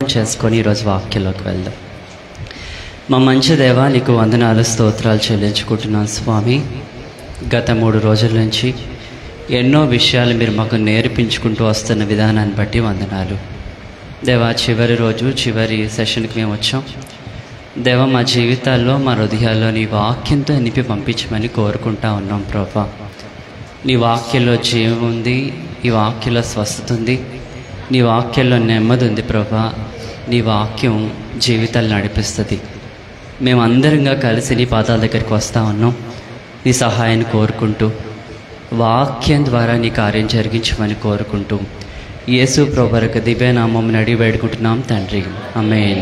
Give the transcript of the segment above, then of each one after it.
చేసుకొని ఈరోజు వాక్యంలోకి వెళ్దాం మా మంచి దేవ నీకు వందనాలు స్తోత్రాలు చెల్లించుకుంటున్నాను స్వామి గత మూడు రోజుల నుంచి ఎన్నో విషయాలు మీరు మాకు నేర్పించుకుంటూ వస్తున్న విధానాన్ని బట్టి వందనాలు దేవా చివరి రోజు చివరి సెషన్కి మేము వచ్చాం దేవ మా జీవితాల్లో మా హృదయాల్లో నీ వాక్యంతో నింపి పంపించమని కోరుకుంటా ఉన్నాం ప్రభా నీ వాక్యంలో జీవం ఉంది నీ వాక్యంలో స్వస్థత ఉంది నీ వాక్యంలో నెమ్మది ఉంది ప్రభా నీ వాక్యం జీవితాలు నడిపిస్తుంది మేమందరంగా కలిసి నీ పాదాల దగ్గరికి వస్తూ ఉన్నాం నీ సహాయాన్ని కోరుకుంటూ వాక్యం ద్వారా నీ కార్యం జరిగించమని కోరుకుంటూ యేసు ప్రభరకు దివ్యనామం అడిగి వేడుకుంటున్నాం తండ్రి అమ్మేన్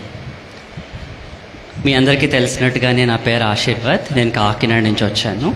మీ అందరికీ తెలిసినట్టుగానే నా పేరు ఆశీర్వాద్ నేను కాకినాడ నుంచి వచ్చాను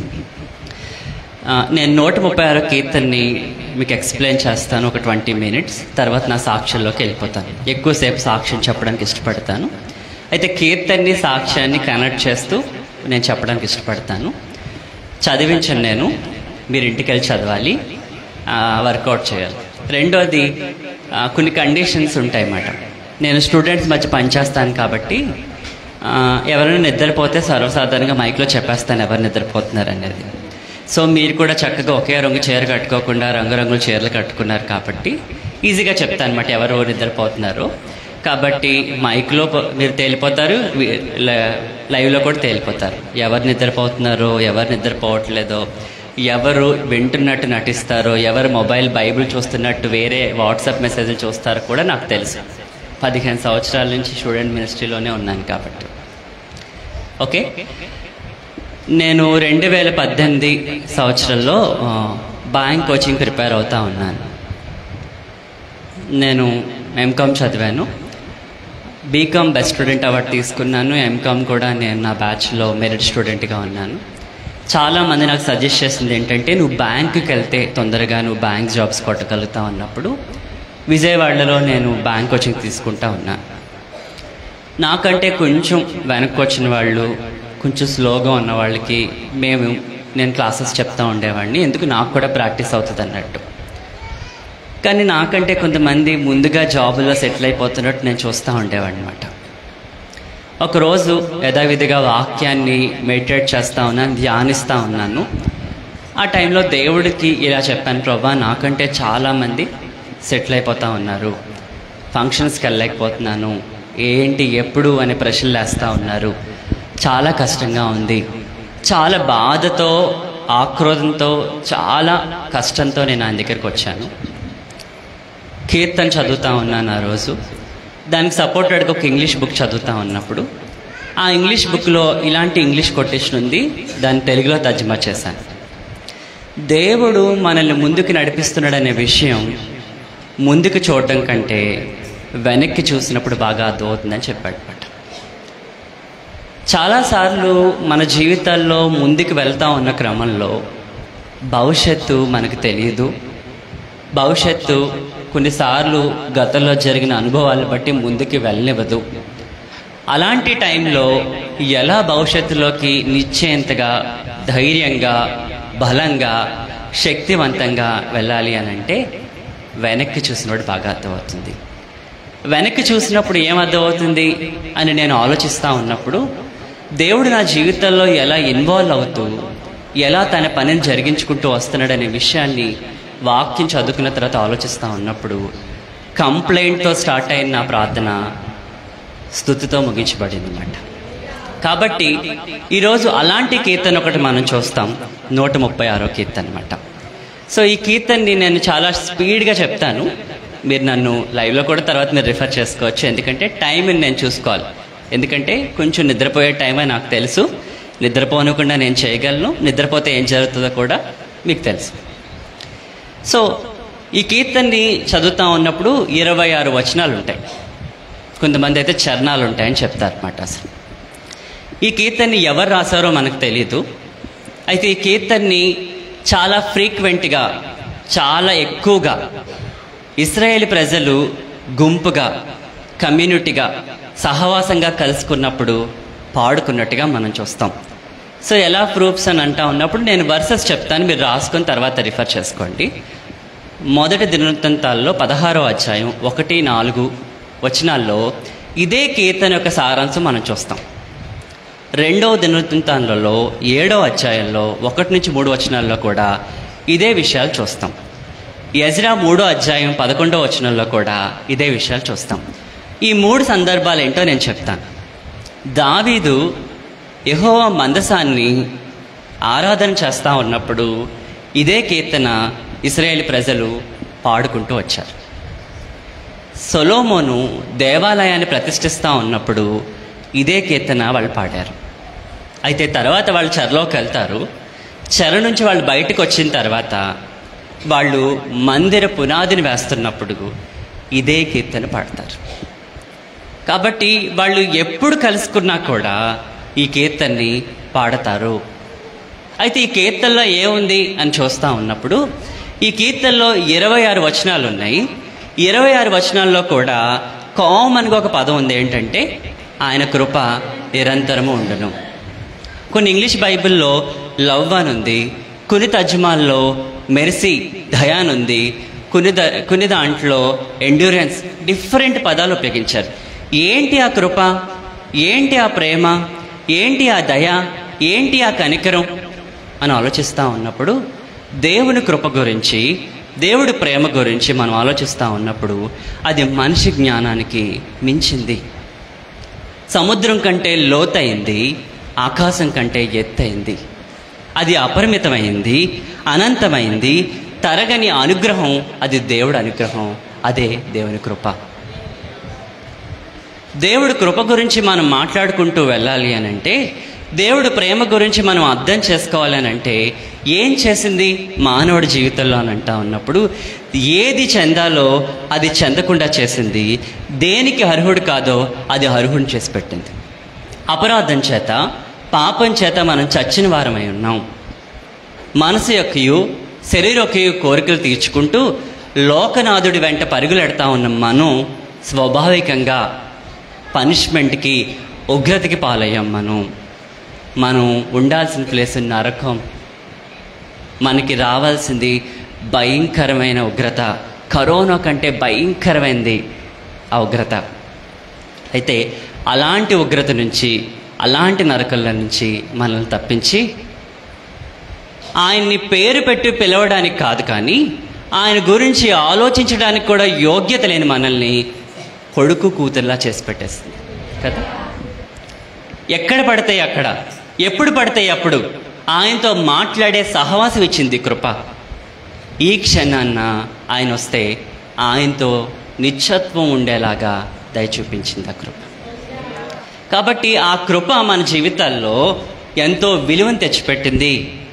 ఆ, నేను నూట ముప్పై ఆరో కీర్తన్ని మీకు ఎక్స్ప్లెయిన్ చేస్తాను ఒక ట్వంటీ మినిట్స్ తర్వాత నా సాక్ష్యంలోకి వెళ్ళిపోతాను ఎక్కువసేపు సాక్ష్యం చెప్పడానికి ఇష్టపడతాను అయితే కీర్తన్ని సాక్ష్యాన్ని కనెక్ట్ చేస్తూ నేను చెప్పడానికి ఇష్టపడతాను చదివించను నేను మీరు ఇంటికి వెళ్ళి చదవాలి వర్కౌట్ చేయాలి రెండోది ఆ, కొన్ని కండిషన్స్ ఉంటాయి అన్నమాట నేను స్టూడెంట్స్ మధ్య పనిచేస్తాను కాబట్టి ఆ, ఎవరైనా నిద్రపోతే సర్వసాధారణంగా మైక్లో చెప్పేస్తాను ఎవరు నిద్రపోతున్నారు అనేది సో మీరు కూడా చక్కగా ఒకే రంగు చీర కట్టుకోకుండా రంగురంగుల చీరలు కట్టుకున్నారు కాబట్టి ఈజీగా చెప్తాను అనమాట ఎవరు నిద్రపోతున్నారు కాబట్టి మైక్లో ప- మీరు తేలిపోతారు వి- ల- లైవ్లో కూడా తేలిపోతారు ఎవరు నిద్రపోతున్నారో ఎవరు నిద్రపోవట్లేదో ఎవరు వింటున్నట్టు నటిస్తారో ఎవరు మొబైల్ బైబిల్ చూస్తున్నట్టు వేరే వాట్సాప్ మెసేజ్లు చూస్తారో కూడా నాకు తెలుసు పదిహేను సంవత్సరాల నుంచి స్టూడెంట్ మినిస్ట్రీలోనే ఉన్నాను కాబట్టి ఓకే నేను రెండు వేల పద్దెనిమిది సంవత్సరంలో ఆ, బ్యాంక్ కోచింగ్ ప్రిపేర్ అవుతా ఉన్నాను నేను ఎంకామ్ చదివాను బీకామ్ బెస్ట్ స్టూడెంట్ అవార్డు తీసుకున్నాను ఎంకామ్ కూడా నేను నా బ్యాచ్లో మెరిట్ స్టూడెంట్గా ఉన్నాను చాలామంది నాకు సజెస్ట్ చేసింది ఏంటంటే నువ్వు బ్యాంకుకి వెళ్తే తొందరగా నువ్వు బ్యాంక్ జాబ్స్ కొట్టగలుగుతావు అన్నప్పుడు విజయవాడలో నేను బ్యాంక్ కోచింగ్ తీసుకుంటా ఉన్నాను నాకంటే కొంచెం వెనక్కి వచ్చిన వాళ్ళు కొంచెం స్లోగా ఉన్న వాళ్ళకి మేము నేను క్లాసెస్ చెప్తా ఉండేవాడిని ఎందుకు నాకు కూడా ప్రాక్టీస్ అవుతుంది అన్నట్టు కానీ నాకంటే కొంతమంది ముందుగా జాబులో సెటిల్ అయిపోతున్నట్టు నేను చూస్తూ ఉండేవాడిని అనమాట ఒకరోజు యథావిధిగా వాక్యాన్ని మెడిటేట్ చేస్తూ ఉన్నాను ధ్యానిస్తూ ఉన్నాను ఆ టైంలో దేవుడికి ఇలా చెప్పాను ప్రభా నాకంటే చాలామంది సెటిల్ అయిపోతూ ఉన్నారు ఫంక్షన్స్కి వెళ్ళలేకపోతున్నాను ఏంటి ఎప్పుడు అనే ప్రశ్నలు వేస్తూ ఉన్నారు చాలా కష్టంగా ఉంది చాలా బాధతో ఆక్రోధంతో చాలా కష్టంతో నేను ఆయన దగ్గరికి వచ్చాను కీర్తన చదువుతా ఉన్నాను ఆ రోజు దానికి సపోర్టెడ్గా ఒక ఇంగ్లీష్ బుక్ చదువుతా ఉన్నప్పుడు ఆ ఇంగ్లీష్ బుక్లో ఇలాంటి ఇంగ్లీష్ కొటేషన్ ఉంది దాన్ని తెలుగులో తర్జుమా చేశాను దేవుడు మనల్ని ముందుకు నడిపిస్తున్నాడనే విషయం ముందుకు చూడటం కంటే వెనక్కి చూసినప్పుడు బాగా అర్థమవుతుందని చెప్పాడు అనమాట చాలాసార్లు మన జీవితాల్లో ముందుకు వెళ్తా ఉన్న క్రమంలో భవిష్యత్తు మనకు తెలియదు భవిష్యత్తు కొన్నిసార్లు గతంలో జరిగిన అనుభవాలను బట్టి ముందుకు వెళ్ళనివ్వదు అలాంటి టైంలో ఎలా భవిష్యత్తులోకి నిశ్చయంతగా ధైర్యంగా బలంగా శక్తివంతంగా వెళ్ళాలి అని అంటే వెనక్కి చూసినప్పుడు బాగా అర్థమవుతుంది వెనక్కి చూసినప్పుడు ఏం అర్థమవుతుంది అని నేను ఆలోచిస్తూ ఉన్నప్పుడు దేవుడు నా జీవితంలో ఎలా ఇన్వాల్వ్ అవుతూ ఎలా తన పనిని జరిగించుకుంటూ వస్తున్నాడనే విషయాన్ని వాక్యం చదువుకున్న తర్వాత ఆలోచిస్తూ ఉన్నప్పుడు కంప్లైంట్తో స్టార్ట్ అయిన నా ప్రార్థన స్థుతితో ముగించబడింది అనమాట కాబట్టి ఈరోజు అలాంటి కీర్తన ఒకటి మనం చూస్తాం నూట ముప్పై ఆరో కీర్తన అనమాట సో ఈ కీర్తనని నేను చాలా స్పీడ్గా చెప్తాను మీరు నన్ను లైవ్లో కూడా తర్వాత మీరు రిఫర్ చేసుకోవచ్చు ఎందుకంటే టైంని నేను చూసుకోవాలి ఎందుకంటే కొంచెం నిద్రపోయే టైం అని నాకు తెలుసు నిద్రపోనకుండా నేను చేయగలను నిద్రపోతే ఏం జరుగుతుందో కూడా మీకు తెలుసు సో ఈ కీర్తన్ని చదువుతా ఉన్నప్పుడు ఇరవై ఆరు వచనాలు ఉంటాయి కొంతమంది అయితే చరణాలు ఉంటాయని చెప్తారు అనమాట అసలు ఈ కీర్తన్ని ఎవరు రాశారో మనకు తెలియదు అయితే ఈ కీర్తన్ని చాలా ఫ్రీక్వెంట్గా చాలా ఎక్కువగా ఇస్రాయేల్ ప్రజలు గుంపుగా కమ్యూనిటీగా సహవాసంగా కలుసుకున్నప్పుడు పాడుకున్నట్టుగా మనం చూస్తాం సో ఎలా ప్రూఫ్స్ అని అంటా ఉన్నప్పుడు నేను వర్సెస్ చెప్తాను మీరు రాసుకొని తర్వాత రిఫర్ చేసుకోండి మొదటి దినవృత్తాంతాల్లో పదహారో అధ్యాయం ఒకటి నాలుగు వచనాల్లో ఇదే కీర్తన యొక్క సారాంశం మనం చూస్తాం రెండవ దినవృత్తాంతంలో ఏడవ అధ్యాయంలో ఒకటి నుంచి మూడు వచనాల్లో కూడా ఇదే విషయాలు చూస్తాం యజ్రా మూడో అధ్యాయం పదకొండవ వచనంలో కూడా ఇదే విషయాలు చూస్తాం ఈ మూడు సందర్భాలు ఏంటో నేను చెప్తాను దావీదు యెహోవా మందసాన్ని ఆరాధన చేస్తూ ఉన్నప్పుడు ఇదే కీర్తన ఇస్రాయేల్ ప్రజలు పాడుకుంటూ వచ్చారు సొలోమోను దేవాలయాన్ని ప్రతిష్ఠిస్తూ ఉన్నప్పుడు ఇదే కీర్తన వాళ్ళు పాడారు అయితే తర్వాత వాళ్ళు చెరలోకి వెళ్తారు చెర నుంచి వాళ్ళు బయటకు వచ్చిన తర్వాత వాళ్ళు మందిర పునాదిని వేస్తున్నప్పుడు ఇదే కీర్తన పాడతారు కాబట్టి వాళ్ళు ఎప్పుడు కలుసుకున్నా కూడా ఈ కీర్తన్ని పాడతారు అయితే ఈ కీర్తనలో ఏముంది అని చూస్తూ ఉన్నప్పుడు ఈ కీర్తనలో ఇరవై ఆరు వచనాలు ఉన్నాయి ఇరవై ఆరు వచనాల్లో కూడా కామన్గా ఒక పదం ఉంది ఏంటంటే ఆయన కృప నిరంతరము ఉండును కొన్ని ఇంగ్లీష్ బైబిల్లో లవ్ అని ఉంది కొన్ని తర్జుమాల్లో మెర్సీ దయాన్ ఉంది కొన్ని ద కొన్ని దాంట్లో ఎండ్యూరెన్స్ డిఫరెంట్ పదాలు ఉపయోగించారు ఏంటి ఆ కృప ఏంటి ఆ ప్రేమ ఏంటి ఆ దయ ఏంటి ఆ కనికరం అని ఆలోచిస్తూ ఉన్నప్పుడు దేవుని కృప గురించి దేవుడి ప్రేమ గురించి మనం ఆలోచిస్తూ ఉన్నప్పుడు అది మనిషి జ్ఞానానికి మించింది సముద్రం కంటే లోతైంది ఆకాశం కంటే ఎత్తైంది అది అపరిమితమైంది అనంతమైంది తరగని అనుగ్రహం అది దేవుడి అనుగ్రహం అదే దేవుని కృప దేవుడి కృప గురించి మనం మాట్లాడుకుంటూ వెళ్ళాలి అని అంటే దేవుడి ప్రేమ గురించి మనం అర్థం చేసుకోవాలి అని అంటే ఏం చేసింది మానవుడి జీవితంలో అని అంటా ఉన్నప్పుడు ఏది చెందాలో అది చెందకుండా చేసింది దేనికి అర్హుడు కాదో అది అర్హుడిని చేసి పెట్టింది అపరాధం చేత పాపం చేత మనం చచ్చిన వారమై ఉన్నాం మనసు యొక్కయు శరీరొక్కయు కోరికలు తీర్చుకుంటూ లోకనాథుడి వెంట పరుగులెడతా ఉన్న మనం స్వాభావికంగా పనిష్మెంట్కి ఉగ్రతకి పాలయ్యాం మనం మనం ఉండాల్సిన ప్లేస్ నరకం మనకి రావాల్సింది భయంకరమైన ఉగ్రత కరోనా కంటే భయంకరమైనది ఆ ఉగ్రత అయితే అలాంటి ఉగ్రత నుంచి అలాంటి నరకల నుంచి మనల్ని తప్పించి ఆయన్ని పేరు పెట్టి పిలవడానికి కాదు కానీ ఆయన గురించి ఆలోచించడానికి కూడా యోగ్యత లేని మనల్ని కొడుకు కూతుర్లా చేసి పెట్టేస్తుంది కదా ఎక్కడ పడతాయి అక్కడ ఎప్పుడు పడతాయి అప్పుడు ఆయనతో మాట్లాడే సహవాసం ఇచ్చింది కృప ఈ క్షణాన్న ఆయన వస్తే ఆయనతో నిత్యత్వం ఉండేలాగా దయ చూపించింది ఆ కృప కాబట్టి ఆ కృప మన జీవితాల్లో ఎంతో విలువను తెచ్చిపెట్టింది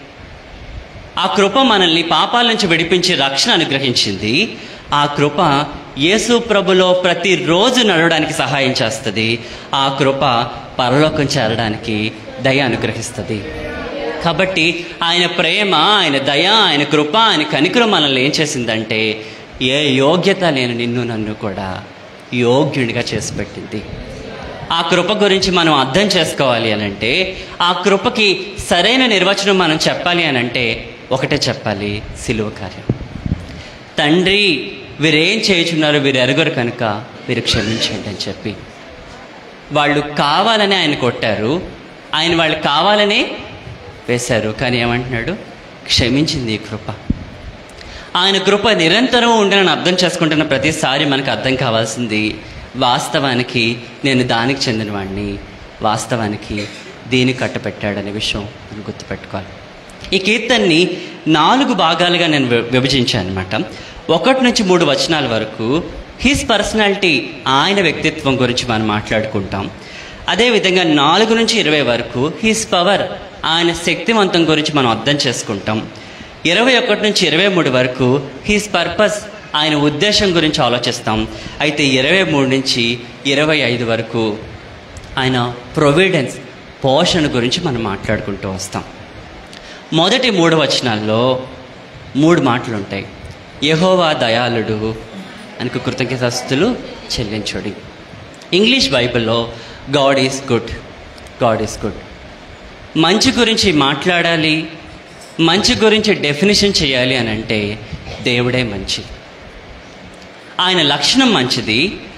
ఆ కృప మనల్ని పాపాల నుంచి విడిపించి రక్షణ అనుగ్రహించింది ఆ కృప యేసు ప్రభులో ప్రతిరోజు నడవడానికి సహాయం చేస్తుంది ఆ కృప పరలోకం చేరడానికి దయ అనుగ్రహిస్తుంది కాబట్టి ఆయన ప్రేమ ఆయన దయ ఆయన కృప ఆయన కనికరం మనల్ని ఏం చేసిందంటే ఏ యోగ్యత లేని నిన్ను నన్ను కూడా యోగ్యుడిగా చేసి పెట్టింది ఆ కృప గురించి మనం అర్థం చేసుకోవాలి అని అంటే ఆ కృపకి సరైన నిర్వచనం మనం చెప్పాలి అని అంటే ఒకటే చెప్పాలి సిలువ కార్యం తండ్రి వీరేం చేయుచున్నారు వీరు ఎరగరు కనుక వీరు క్షమించండి అని చెప్పి వాళ్ళు కావాలని ఆయన కొట్టారు ఆయన వాళ్ళు కావాలనే వేశారు కానీ ఏమంటున్నాడు క్షమించింది ఈ కృప ఆయన కృప నిరంతరం ఉండనని అర్థం చేసుకుంటున్న ప్రతిసారి మనకు అర్థం కావాల్సింది వాస్తవానికి నేను దానికి చెందినవాడిని వాస్తవానికి దీని కట్టపెట్టాడనే విషయం మనం గుర్తుపెట్టుకోవాలి ఈ కీర్తన్ని నాలుగు భాగాలుగా నేను వి- విభజించాను అనమాట ఒకటి నుంచి మూడు వచనాల వరకు హిస్ పర్సనాలిటీ ఆయన వ్యక్తిత్వం గురించి మనం మాట్లాడుకుంటాం అదేవిధంగా నాలుగు నుంచి ఇరవై వరకు హిస్ పవర్ ఆయన శక్తివంతం గురించి మనం అర్థం చేసుకుంటాం ఇరవై ఒకటి నుంచి ఇరవై మూడు వరకు హిస్ పర్పస్ ఆయన ఉద్దేశం గురించి ఆలోచిస్తాం అయితే ఇరవై మూడు నుంచి ఇరవై ఐదు వరకు ఆయన ప్రొవిడెన్స్ పోషణ గురించి మనం మాట్లాడుకుంటూ వస్తాం మొదటి మూడు వచనాల్లో మూడు మాటలు ఉంటాయి యహోవా దయాళుడు అని కృతజ్ఞతస్తులు చెల్లించుడి ఇంగ్లీష్ బైబిల్లో God is good God is good మంచి గురించి మాట్లాడాలి మంచి గురించి డెఫినేషన్ చేయాలి అని అంటే దేవుడే మంచి ఆయన లక్షణం మంచిది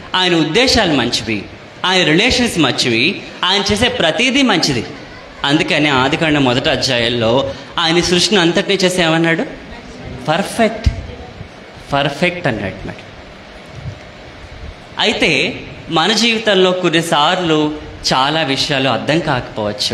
ఆయన ఉద్దేశాలు మంచివి ఆయన రిలేషన్స్ మంచివి ఆయన చేసే ప్రతిదీ మంచిది అందుకని ఆదికాండ మొదటి అధ్యాయంలో ఆయన సృష్టిని అంతటినీ చేసి ఏమన్నాడు పర్ఫెక్ట్ పర్ఫెక్ట్ అన్నాడు మరి అయితే మన జీవితంలో కొన్నిసార్లు చాలా విషయాలు అర్థం కాకపోవచ్చు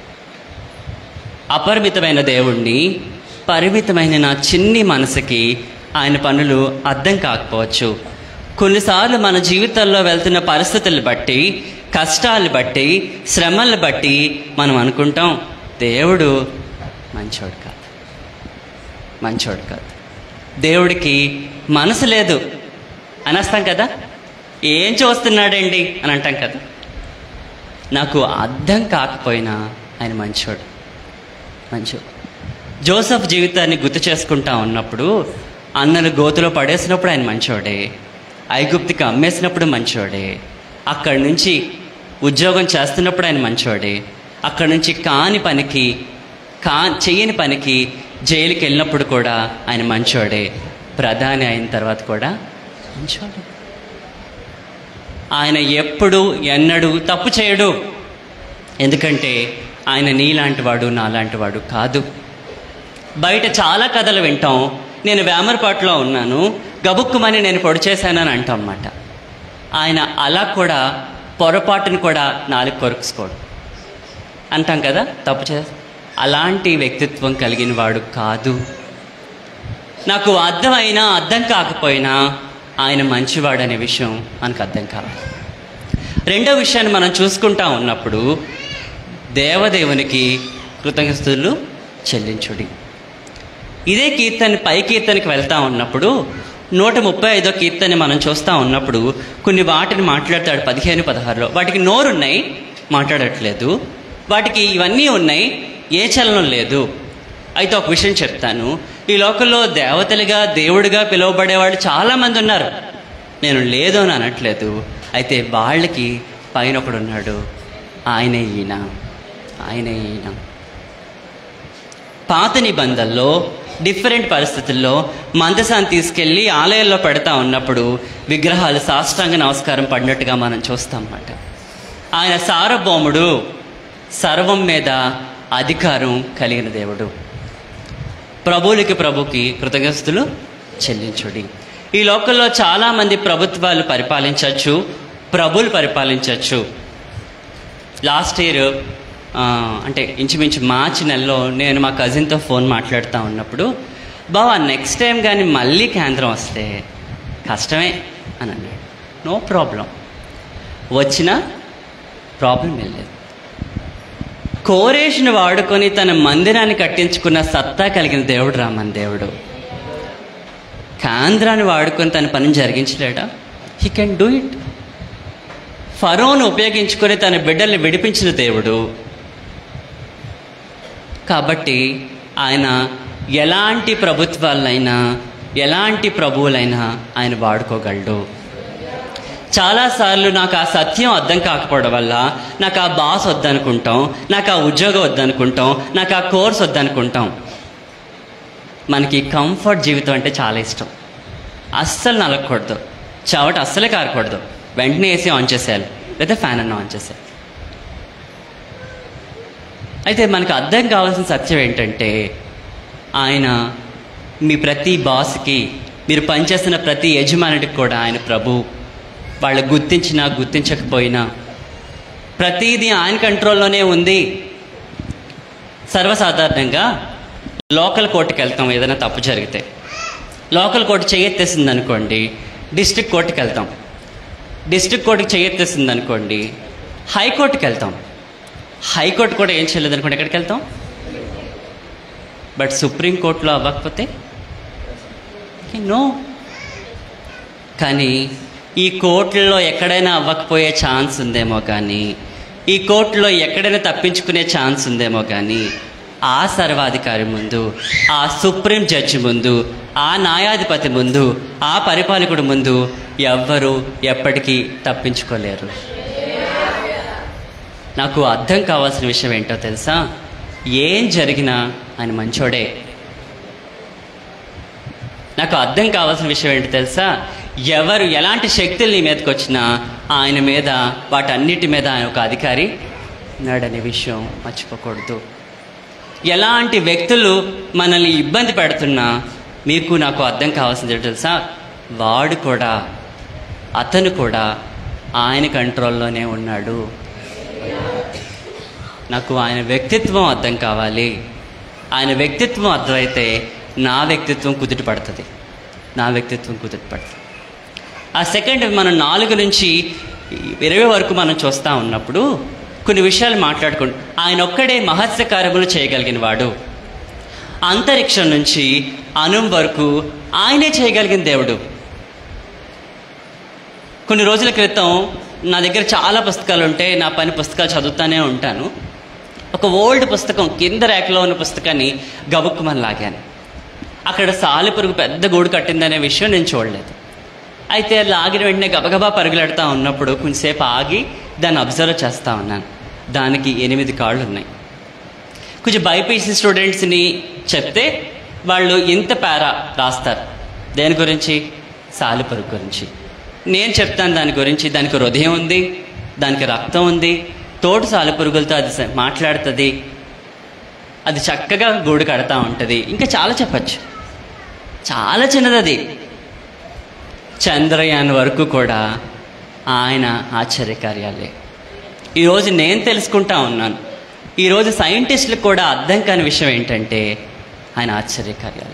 అపరిమితమైన దేవుణ్ణి పరిమితమైన నా చిన్ని మనసుకి ఆయన పనులు అర్థం కాకపోవచ్చు కొన్నిసార్లు మన జీవితంలో వెళ్తున్న పరిస్థితులు బట్టి కష్టాలు బట్టి శ్రమలను బట్టి మనం అనుకుంటాం దేవుడు మంచోడు కాదు మంచోడు కాదు దేవుడికి మనసు లేదు అనేస్తాం కదా ఏం చూస్తున్నాడండి అని అంటాం కదా నాకు అర్థం కాకపోయినా ఆయన మంచోడు మంచోడు జోసఫ్ జీవితాన్ని గుర్తు చేసుకుంటా ఉన్నప్పుడు అన్నను గోతులో పడేసినప్పుడు ఆయన మంచోడే ఐగుప్తికి అమ్మేసినప్పుడు మంచోడే అక్కడి నుంచి ఉద్యోగం చేస్తున్నప్పుడు ఆయన మంచోడే అక్కడి నుంచి కాని పనికి కా చెయ్యని పనికి జైలుకి వెళ్ళినప్పుడు కూడా ఆయన మంచోడే ప్రధాని అయిన తర్వాత కూడా మంచోడే ఆయన ఎప్పుడు ఎన్నడూ తప్పు చేయడు ఎందుకంటే ఆయన నీలాంటి వాడు నాలాంటి వాడు కాదు బయట చాలా కథలు వింటాం నేను వేమరపాటులో ఉన్నాను గబుక్కుమని నేను పొడి చేశానని అంటాం అన్నమాట ఆయన అలా కూడా పొరపాటుని కూడా నాలుగు కొరుకుసుకోడు అంటాం కదా తప్పు చే అలాంటి వ్యక్తిత్వం కలిగిన వాడు కాదు నాకు అర్థమైనా అర్థం కాకపోయినా ఆయన మంచివాడు అనే విషయం మనకు అర్థం కావాలి రెండో విషయాన్ని మనం చూసుకుంటా ఉన్నప్పుడు దేవదేవునికి కృతజ్ఞతలు చెల్లించుడి ఇదే కీర్తన పై కీర్తనకి వెళ్తా ఉన్నప్పుడు నూట ముప్పై ఐదో కీర్తన మనం చూస్తూ ఉన్నప్పుడు కొన్ని వాటిని మాట్లాడతాడు పదిహేను పదహారులో వాటికి నోరున్నాయి మాట్లాడట్లేదు వాటికి ఇవన్నీ ఉన్నాయి ఏ చలనం లేదు అయితే ఒక విషయం చెప్తాను ఈ లోకంలో దేవతలుగా దేవుడిగా పిలువబడేవాళ్ళు చాలామంది ఉన్నారు నేను లేదు అని అనట్లేదు అయితే వాళ్ళకి పైన ఒకడు ఉన్నాడు ఆయనే ఈయన ఆయనే ఈయన పాత నిబంధనలో డిఫరెంట్ పరిస్థితుల్లో మందసాన్ని తీసుకెళ్ళి ఆలయాల్లో పెడతా ఉన్నప్పుడు విగ్రహాలు సాష్టాంగ నమస్కారం పడినట్టుగా మనం చూస్తాం అన్నమాట ఆయన సార్వభౌముడు సర్వం మీద అధికారం కలిగిన దేవుడు ప్రభువులకి ప్రభుకి కృతజ్ఞతలు చెల్లించుడి ఈ లోకంలో చాలామంది ప్రభుత్వాలు పరిపాలించవచ్చు ప్రభులు పరిపాలించవచ్చు లాస్ట్ ఇయర్ ఆ, అంటే ఇంచుమించు మార్చి నెలలో నేను మా కజిన్తో ఫోన్ మాట్లాడుతూ ఉన్నప్పుడు బావా నెక్స్ట్ టైం కానీ మళ్ళీ కేంద్రం వస్తే కష్టమే అని అన్నాడు నో ప్రాబ్లం వచ్చినా ప్రాబ్లం వెళ్ళలేదు కోరేషుని వాడుకొని తన మందిరాన్ని కట్టించుకున్న సత్తా కలిగిన దేవుడు రామన్ దేవుడు కేంద్రాన్ని వాడుకొని తన పనిని జరిగించలేడా హీ కెన్ డూ ఇట్ ఫరోను ఉపయోగించుకొని తన బిడ్డల్ని విడిపించిన దేవుడు కాబట్టి ఆయన ఎలాంటి ప్రభుత్వాలైనా ఎలాంటి ప్రభువులైనా ఆయన వాడుకోగలడు చాలాసార్లు నాకు ఆ సత్యం అర్థం కాకపోవడం వల్ల నాకు ఆ బాస్ వద్దనుకుంటాం నాకు ఆ ఉద్యోగం వద్దనుకుంటాం నాకు ఆ కోర్స్ వద్దనుకుంటాం మనకి కంఫర్ట్ జీవితం అంటే చాలా ఇష్టం అస్సలు నలగకూడదు చెవట అస్సలే కారకూడదు వెంటనే ఏసీ ఆన్ చేసేయాలి లేదా ఫ్యాన్ అన్న ఆన్ చేసేయాలి అయితే మనకు అర్థం కావాల్సిన సత్యం ఏంటంటే ఆయన మీ ప్రతి బాస్కి మీరు పనిచేస్తున్న ప్రతి యజమానికి కూడా ఆయన ప్రభు వాళ్ళు గుర్తించినా గుర్తించకపోయినా ప్రతిదీ ఆయన కంట్రోల్లోనే ఉంది సర్వసాధారణంగా లోకల్ కోర్టుకి వెళ్తాం ఏదైనా తప్పు జరిగితే లోకల్ కోర్టు చేయెత్తేసింది అనుకోండి డిస్ట్రిక్ట్ కోర్టుకి వెళ్తాం డిస్ట్రిక్ట్ కోర్టుకి చేయెత్తేసింది అనుకోండి హైకోర్టుకి వెళ్తాం హైకోర్టు కూడా ఏం చేయలేదు అనుకోండి ఎక్కడికి వెళ్తాం బట్ సుప్రీంకోర్టులో అవ్వకపోతే నో కానీ ఈ కోర్టుల్లో ఎక్కడైనా అవ్వకపోయే ఛాన్స్ ఉందేమో కానీ ఈ కోర్టులో ఎక్కడైనా తప్పించుకునే ఛాన్స్ ఉందేమో కానీ ఆ సర్వాధికారి ముందు ఆ సుప్రీం జడ్జి ముందు ఆ న్యాయాధిపతి ముందు ఆ పరిపాలకుడు ముందు ఎవ్వరూ ఎప్పటికీ తప్పించుకోలేరు నాకు అర్థం కావాల్సిన విషయం ఏంటో తెలుసా ఏం జరిగినా ఆయన మంచోడే నాకు అర్థం కావాల్సిన విషయం ఏంటో తెలుసా ఎవరు ఎలాంటి శక్తులు నీ మీదకి వచ్చినా ఆయన మీద వాటన్నిటి మీద ఆయన ఒక అధికారి ఉన్నాడనే విషయం మర్చిపోకూడదు ఎలాంటి వ్యక్తులు మనల్ని ఇబ్బంది పెడుతున్నా మీకు నాకు అర్థం కావాల్సింది ఏంటో తెలుసా వాడు కూడా అతను కూడా ఆయన కంట్రోల్లోనే ఉన్నాడు నాకు ఆయన వ్యక్తిత్వం అర్థం కావాలి ఆయన వ్యక్తిత్వం అర్థమైతే నా వ్యక్తిత్వం కుదుట పడుతుంది నా వ్యక్తిత్వం కుదుట పడుతుంది ఆ సెకండ్ మనం నాలుగు నుంచి ఇరవై వరకు మనం చూస్తూ ఉన్నప్పుడు కొన్ని విషయాలు మాట్లాడుకుంటూ ఆయన ఒక్కడే మహత్య కార్యములు చేయగలిగిన వాడు అంతరిక్షం నుంచి అణుం వరకు ఆయనే చేయగలిగిన దేవుడు కొన్ని రోజుల క్రితం నా దగ్గర చాలా పుస్తకాలు ఉంటాయి నా పని పుస్తకాలు చదువుతానే ఉంటాను ఒక ఓల్డ్ పుస్తకం కింద ర్యాక్లో ఉన్న పుస్తకాన్ని గబుక్కుమని లాగాను అక్కడ సాలిపురుగు పెద్ద గూడు కట్టిందనే విషయం నేను చూడలేదు అయితే లాగిన వెంటనే గబగబా పరుగులెడతా ఉన్నప్పుడు కొంచెంసేపు ఆగి దాన్ని అబ్జర్వ్ చేస్తూ ఉన్నాను దానికి ఎనిమిది కాళ్ళు ఉన్నాయి కొంచెం బైపీసీ స్టూడెంట్స్ని చెప్తే వాళ్ళు ఇంత పారా రాస్తారు దేని గురించి సాలిపురుగు గురించి నేను చెప్తాను దాని గురించి దానికి హృదయం ఉంది దానికి రక్తం ఉంది తోటి సాలిపురుగులతో అది స- మాట్లాడుతుంది అది చక్కగా గూడు కడతా ఉంటుంది ఇంకా చాలా చెప్పచ్చు చాలా చిన్నది అది చంద్రయాన్ వరకు కూడా ఆయన ఆశ్చర్యకార్యాలే ఈరోజు నేను తెలుసుకుంటా ఉన్నాను ఈరోజు సైంటిస్టులకు కూడా అర్థం కాని విషయం ఏంటంటే ఆయన ఆశ్చర్యకార్యాలు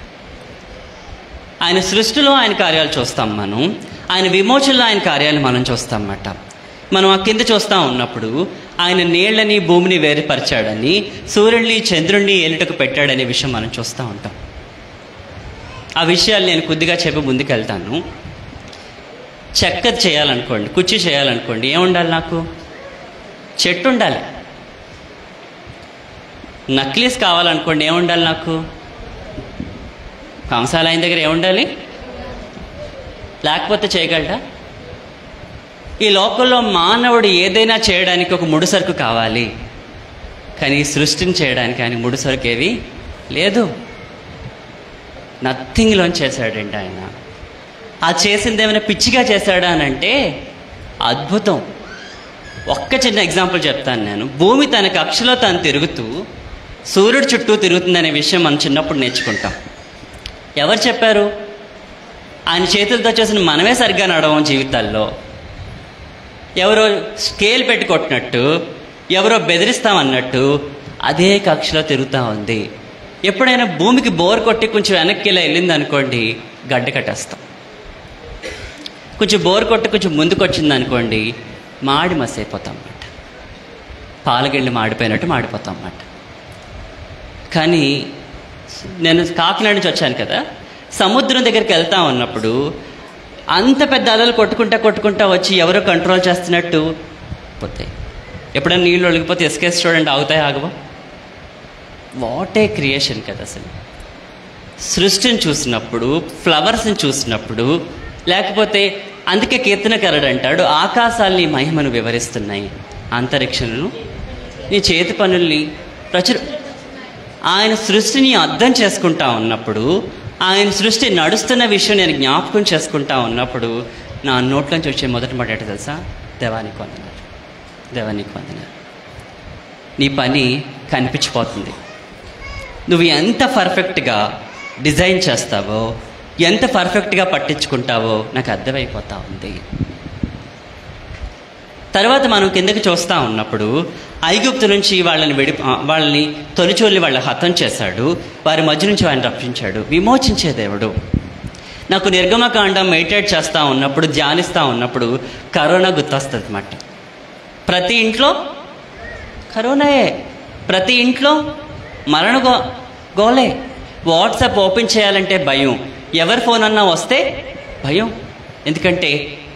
ఆయన సృష్టిలో ఆయన కార్యాలు చూస్తాం మనం ఆయన విమోచనలో ఆయన కార్యాలు మనం చూస్తాం అన్నమాట మనం ఆ కింద చూస్తూ ఉన్నప్పుడు ఆయన నీళ్ళని భూమిని వేరుపరిచాడని సూర్యుడిని చంద్రుడిని ఏలుటకు పెట్టాడనే విషయం మనం చూస్తూ ఉంటాం ఆ విషయాలు నేను కొద్దిగా చెప్పి ముందుకెళ్తాను చెక్కది చేయాలనుకోండి కుర్చీ చేయాలనుకోండి ఏముండాలి నాకు చెట్టు ఉండాలి నక్లీస్ కావాలనుకోండి ఏముండాలి నాకు కంసాల ఆయన దగ్గర ఏముండాలి లేకపోతే చేయగలడా ఈ లోకంలో మానవుడు ఏదైనా చేయడానికి ఒక ముడిసరుకు కావాలి కానీ ఈ సృష్టిని చేయడానికి ఆయన ముడిసరుకు ఏది లేదు నథింగ్లోంచి చేశాడండి ఆయన ఆ చేసింది ఏమైనా పిచ్చిగా చేశాడా అని అంటే అద్భుతం ఒక్క చిన్న ఎగ్జాంపుల్ చెప్తాను నేను భూమి తన కక్షలో తాను తిరుగుతూ సూర్యుడు చుట్టూ తిరుగుతుందనే విషయం మనం చిన్నప్పుడు నేర్చుకుంటాం ఎవరు చెప్పారు ఆయన చేతులతో చేసిన మనమే సరిగ్గా నడవం జీవితాల్లో ఎవరో స్కేల్ పెట్టి కొట్టినట్టు ఎవరో బెదిరిస్తామన్నట్టు అదే కక్షలో తిరుగుతూ ఉంది ఎప్పుడైనా భూమికి బోర్ కొట్టి కొంచెం వెనక్కి ఇలా వెళ్ళింది అనుకోండి గడ్డ కట్టేస్తాం కొంచెం బోర్ కొట్టి కొంచెం ముందుకు వచ్చింది అనుకోండి మాడి మసైపోతాం అన్నమాట పాలగిళ్ళు మాడిపోయినట్టు మాడిపోతాం అన్నమాట కానీ నేను కాకినాడ నుంచి వచ్చాను కదా సముద్రం దగ్గరికి వెళ్తా ఉన్నప్పుడు అంత పెద్ద అలలు కొట్టుకుంటా కొట్టుకుంటా వచ్చి ఎవరో కంట్రోల్ చేస్తున్నట్టు పోతాయి ఎప్పుడైనా నీళ్ళు ఒలిగిపోతే ఎస్కేస్ చూడండి ఆగుతాయి ఆగవా వాట్ ఏ క్రియేషన్ కదా అసలు సృష్టిని చూసినప్పుడు ఫ్లవర్స్ని చూసినప్పుడు లేకపోతే అందుకే కీర్తనకరుడు అంటాడు ఆకాశాల్ని మహిమను వివరిస్తున్నాయి అంతరిక్షను నీ చేతి పనుల్ని ప్రచుర ఆయన సృష్టిని అర్థం చేసుకుంటా ఉన్నప్పుడు ఆయన సృష్టి నడుస్తున్న విషయం నేను జ్ఞాపకం చేసుకుంటా ఉన్నప్పుడు నా నోట్లోంచి వచ్చే మొదటి మాట ఏంటో తెలుసా దేవానికి వందనాలు దేవానికి వందనాలు నీ పని కనిపించిపోతుంది నువ్వు ఎంత పర్ఫెక్ట్గా డిజైన్ చేస్తావో ఎంత పర్ఫెక్ట్గా పట్టించుకుంటావో నాకు అర్థమైపోతా ఉంది తర్వాత మనం కిందకి చూస్తూ ఉన్నప్పుడు ఐగుప్తు నుంచి వాళ్ళని విడి ఆ, వాళ్ళని తొలిచోలి వాళ్ళ హతం చేశాడు వారి మధ్య నుంచి ఆయన రక్షించాడు విమోచించే దేవుడు నాకు నిర్గమకాండం మెడిటేట్ చేస్తూ ఉన్నప్పుడు ధ్యానిస్తూ ఉన్నప్పుడు కరోనా గుర్తొస్తుంది అన్నమాట ప్రతి ఇంట్లో కరోనాయే ప్రతి ఇంట్లో మరణ గో గోలే వాట్సాప్ ఓపెన్ చేయాలంటే భయం ఎవరి ఫోన్ అన్నా వస్తే భయం ఎందుకంటే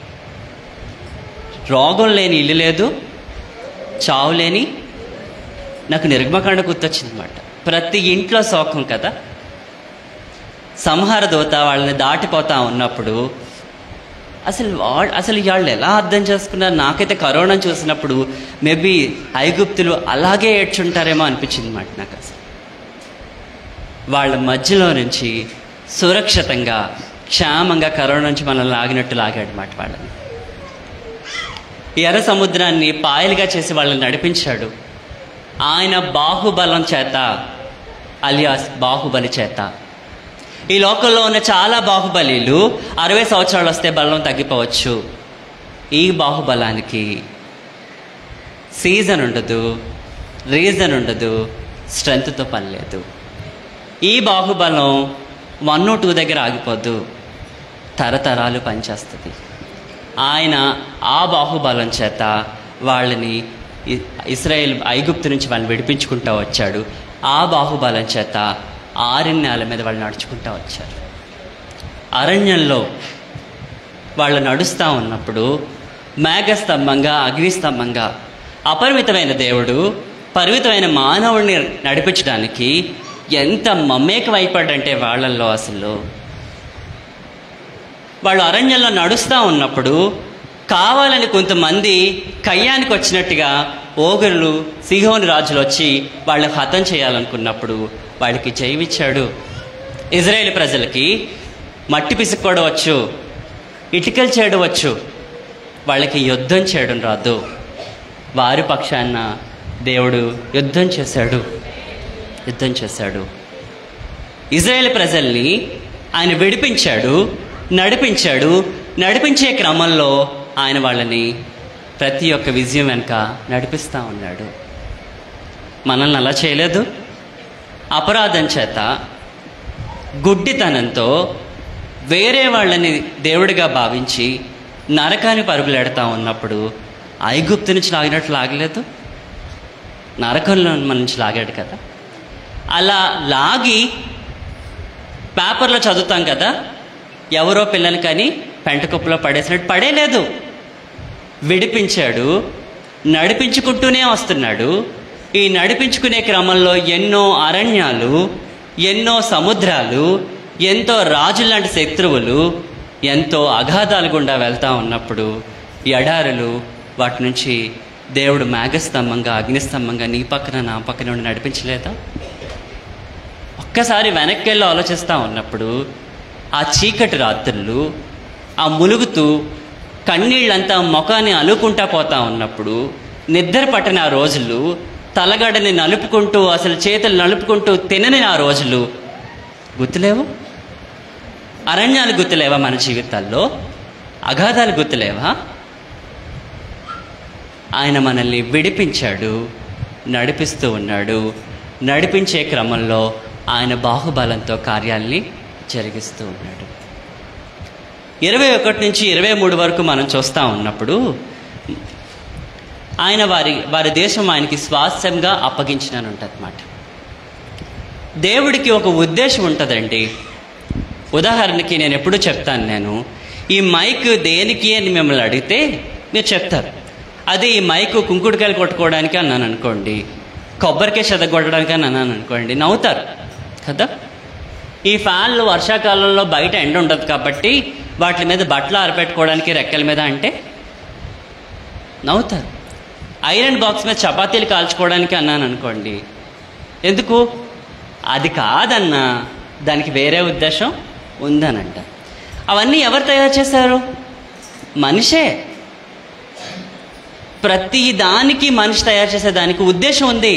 రోగం లేని ఇల్లు లేదు చావు లేని నాకు నిర్గమకాండ గుర్తొచ్చింది అనమాట ప్రతి ఇంట్లో శోకం కదా సంహార దూత వాళ్ళని దాటిపోతా ఉన్నప్పుడు అసలు వా అసలు వాళ్ళు ఎలా అర్థం చేసుకున్నారు నాకైతే కరోనా చూసినప్పుడు మేబీ ఐగుప్తులు అలాగే ఏడ్చుంటారేమో అనిపించింది అనమాట నాకు అసలు వాళ్ళ మధ్యలో నుంచి సురక్షితంగా క్షేమంగా కరోనా నుంచి మనల్ని లాగినట్టు లాగాడు మాట వాళ్ళని ఈ ఎర్ర సముద్రాన్ని పాయలుగా చేసి వాళ్ళని నడిపించాడు ఆయన బాహుబలం చేత అలియాస్ బాహుబలి చేత ఈ లోకంలో ఉన్న చాలా బాహుబలీలు అరవై సంవత్సరాలు వస్తే బలం తగ్గిపోవచ్చు ఈ బాహుబలానికి సీజన్ ఉండదు రీజన్ ఉండదు స్ట్రెంగ్త్తో పని లేదు ఈ బాహుబలం వన్ టూ దగ్గర ఆగిపోద్దు తరతరాలు పనిచేస్తుంది ఆయన ఆ బాహుబలం చేత వాళ్ళని ఇ- ఇస్రాయేల్ ఐగుప్తు నుంచి వాళ్ళని విడిపించుకుంటూ వచ్చాడు ఆ బాహుబలం చేత ఆరణ్యాల మీద వాళ్ళు నడుచుకుంటూ వచ్చారు అరణ్యంలో వాళ్ళు నడుస్తూ ఉన్నప్పుడు మేఘస్తంభంగా అగ్నిస్తంభంగా అపరిమితమైన దేవుడు పరిమితమైన మానవుడిని నడిపించడానికి ఎంత మమేకమైపడ్డంటే వాళ్ళల్లో అసలు వాళ్ళు అరణ్యంలో నడుస్తూ ఉన్నప్పుడు కావాలని కొంతమంది కయ్యానికి వచ్చినట్టుగా ఓగరులు సిహోని రాజులు వచ్చి వాళ్ళని హతం చేయాలనుకున్నప్పుడు వాళ్ళకి జయమిచ్చాడు ఇజ్రాయేల్ ప్రజలకి మట్టి పిసుక్కోవడవచ్చు ఇటుకలు చేయడవచ్చు వాళ్ళకి యుద్ధం చేయడం రాదు వారి పక్షాన దేవుడు యుద్ధం చేశాడు యుద్ధం చేశాడు ఇజ్రాయేల్ ప్రజల్ని ఆయన విడిపించాడు నడిపించాడు నడిపించే క్రమంలో ఆయన వాళ్ళని ప్రతి ఒక్క విజయం వెనుక నడిపిస్తూ ఉన్నాడు మనల్ని అలా చేయలేదు అపరాధం చేత గుడ్డితనంతో వేరే వాళ్ళని దేవుడిగా భావించి నరకాన్ని పరుగులెడతా ఉన్నప్పుడు ఐగుప్తు నుంచి లాగినట్లు లాగలేదు నరకంలో మన నుంచి లాగాడు కదా అలా లాగి పేపర్లో చదువుతాం కదా ఎవరో పిల్లలు కానీ పెంటకుప్పలో పడేసినట్టు పడేలేదు విడిపించాడు నడిపించుకుంటూనే వస్తున్నాడు ఈ నడిపించుకునే క్రమంలో ఎన్నో అరణ్యాలు ఎన్నో సముద్రాలు ఎంతో రాజులాంటి శత్రువులు ఎంతో అగాధాలు గుండా వెళ్తా ఉన్నప్పుడు ఈ ఎడారులు వాటి నుంచి దేవుడు మేఘస్తంభంగా అగ్నిస్తంభంగా నీ పక్కన నా పక్కన ఉండి నడిపించలేదా ఒక్కసారి వెనక్కి వెళ్ళి ఆలోచిస్తూ ఉన్నప్పుడు ఆ చీకటి రాత్రులు ఆ ములుగుతూ కన్నీళ్ళంతా ముఖాన్ని అలుకుంటా పోతా ఉన్నప్పుడు నిద్ర పట్టిన ఆ రోజులు తలగడని నలుపుకుంటూ అసలు చేతులు నలుపుకుంటూ తినని ఆ రోజులు గుర్తులేవు అరణ్యాలు గుర్తులేవా మన జీవితాల్లో అగాధాలు గుర్తులేవా ఆయన మనల్ని విడిపించాడు నడిపిస్తూ ఉన్నాడు నడిపించే క్రమంలో ఆయన బాహుబలంతో కార్యాల్ని జరిగిస్తూ ఉన్నాడు ఇరవై ఒకటి నుంచి ఇరవై మూడు వరకు మనం చూస్తూ ఉన్నప్పుడు ఆయన వారి వారి దేశం ఆయనకి స్వాస్థ్యంగా అప్పగించినని ఉంటుందన్నమాట దేవుడికి ఒక ఉద్దేశం ఉంటుందండి ఉదాహరణకి నేను ఎప్పుడూ చెప్తాను నేను ఈ మైక్ దేనికి అని మిమ్మల్ని అడిగితే మీరు చెప్తారు అదే ఈ మైక్ కుంకుడుకాయలు కొట్టుకోవడానికి అన్నాను అనుకోండి కొబ్బరికాయ చెదగొట్టడానికి అని అన్నాను అనుకోండి నవ్వుతారు కదా ఈ ఫ్యాన్లు వర్షాకాలంలో బయట ఎండ ఉండదు కాబట్టి వాటి మీద బట్టలు ఆరపెట్టుకోవడానికి రెక్కల మీద అంటే నవ్వుతారు ఐరన్ బాక్స్ మీద చపాతీలు కాల్చుకోవడానికి అన్నాను అనుకోండి ఎందుకు అది కాదన్నా దానికి వేరే ఉద్దేశం ఉందనంట అవన్నీ ఎవరు తయారు చేశారు మనిషే ప్రతి దానికి మనిషి తయారు చేసే దానికి ఉద్దేశం ఉంది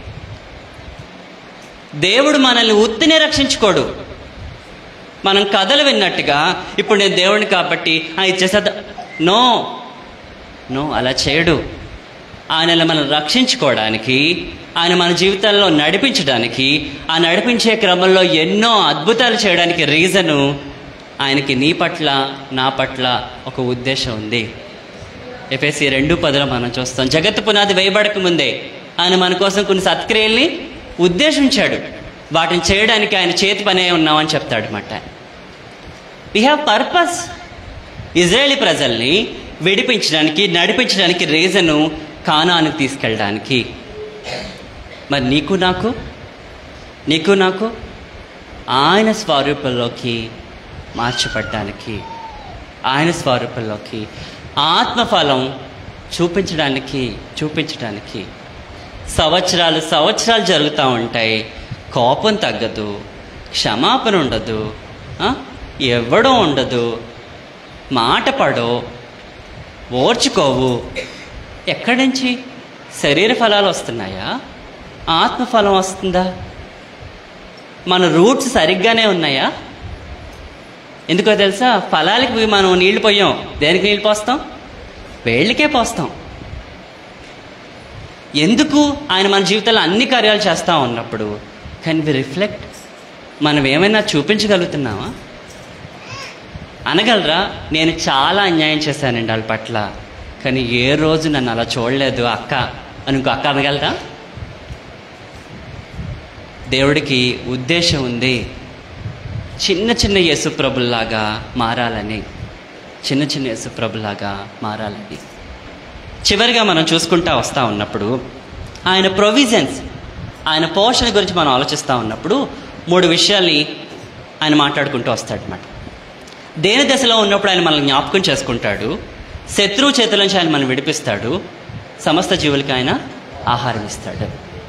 దేవుడు మనల్ని ఉత్తినే రక్షించుకోడు మనం కథలు విన్నట్టుగా ఇప్పుడు నేను దేవుడిని కాబట్టి "ఆ, ఇచ్చేసేద్దా నో నో అలా చేయడు ఆయన మనం రక్షించుకోవడానికి ఆయన మన జీవితంలో నడిపించడానికి ఆ నడిపించే క్రమంలో ఎన్నో అద్భుతాలు చేయడానికి రీజను ఆయనకి నీ పట్ల నా పట్ల ఒక ఉద్దేశం ఉంది ఎఫ్ఎస్సి రెండు పదులు మనం చూస్తాం జగత్తు పునాది వేయబడక ముందే ఆయన మన కోసం కొన్ని సత్క్రియల్ని ఉద్దేశించాడు వాటిని చేయడానికి ఆయన చేతి పనే ఉన్నామని చెప్తాడు అనమాట వీ హ్యావ్ పర్పస్ ఇజ్రాయేలీ ప్రజల్ని విడిపించడానికి నడిపించడానికి రీజను కానానికి తీసుకెళ్ళడానికి మరి నీకు నాకు నీకు నాకు ఆయన స్వరూపంలోకి మార్చబడ్డానికి ఆయన స్వరూపంలోకి ఆత్మఫలం చూపించడానికి చూపించడానికి సంవత్సరాలు సంవత్సరాలు జరుగుతూ ఉంటాయి కోపం తగ్గదు క్షమాపణ ఉండదు ఆ? ఇవ్వడం ఉండదు మాట పడో ఓర్చుకోవు ఎక్కడి నుంచి శరీర ఫలాలు వస్తున్నాయా ఆత్మఫలం వస్తుందా మన రూట్స్ సరిగ్గానే ఉన్నాయా ఎందుకో తెలుసా ఫలాలకి మనం నీళ్లు పోయాం దేనికి నీళ్ళు పోస్తాం వేళ్ళకే పోస్తాం ఎందుకు ఆయన మన జీవితంలో అన్ని కార్యాలు చేస్తూ ఉన్నప్పుడు కెన్ వి రిఫ్లెక్ట్ మనం ఏమైనా చూపించగలుగుతున్నామా అనగలరా నేను చాలా అన్యాయం చేశానండి వాళ్ళ పట్ల కానీ ఏ రోజు నన్ను అలా చూడలేదు అక్క అని ఇంకో అక్క అనగలరా దేవుడికి ఉద్దేశం ఉంది చిన్న చిన్న యేసుప్రభుల్లాగా మారాలని చిన్న చిన్న యేసుప్రభులాగా మారాలని చివరిగా మనం చూసుకుంటా వస్తూ ఉన్నప్పుడు ఆయన ప్రొవిజన్స్ ఆయన పోషణ గురించి మనం ఆలోచిస్తూ ఉన్నప్పుడు మూడు విషయాల్ని ఆయన మాట్లాడుకుంటూ వస్తాడనమాట దేని దశలో ఉన్నప్పుడు ఆయన మనల్ని జ్ఞాపకం చేసుకుంటాడు శత్రువు చేతుల నుంచి ఆయన మనం విడిపిస్తాడు సమస్త జీవులకి ఆయన ఆహారం ఇస్తాడు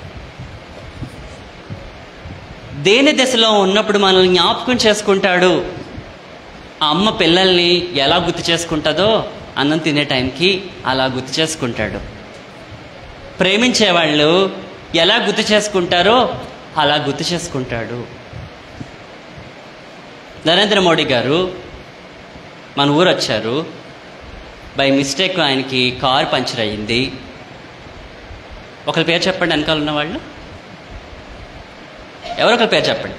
దేని దశలో ఉన్నప్పుడు మనల్ని జ్ఞాపకం చేసుకుంటాడు ఆ అమ్మ పిల్లల్ని ఎలా గుర్తు చేసుకుంటుందో అన్నం తినే టైంకి అలా గుర్తు చేసుకుంటాడు ప్రేమించేవాళ్ళు ఎలా గుర్తు చేసుకుంటారో అలా గుర్తు చేసుకుంటాడు నరేంద్ర మోడీ గారు మన ఊరు వచ్చారు బై మిస్టేక్ ఆయనకి కార్ పంచర్ అయ్యింది ఒకరి పేరు చెప్పండి వెనకాల ఉన్న వాళ్ళు ఎవరొకరి పేరు చెప్పండి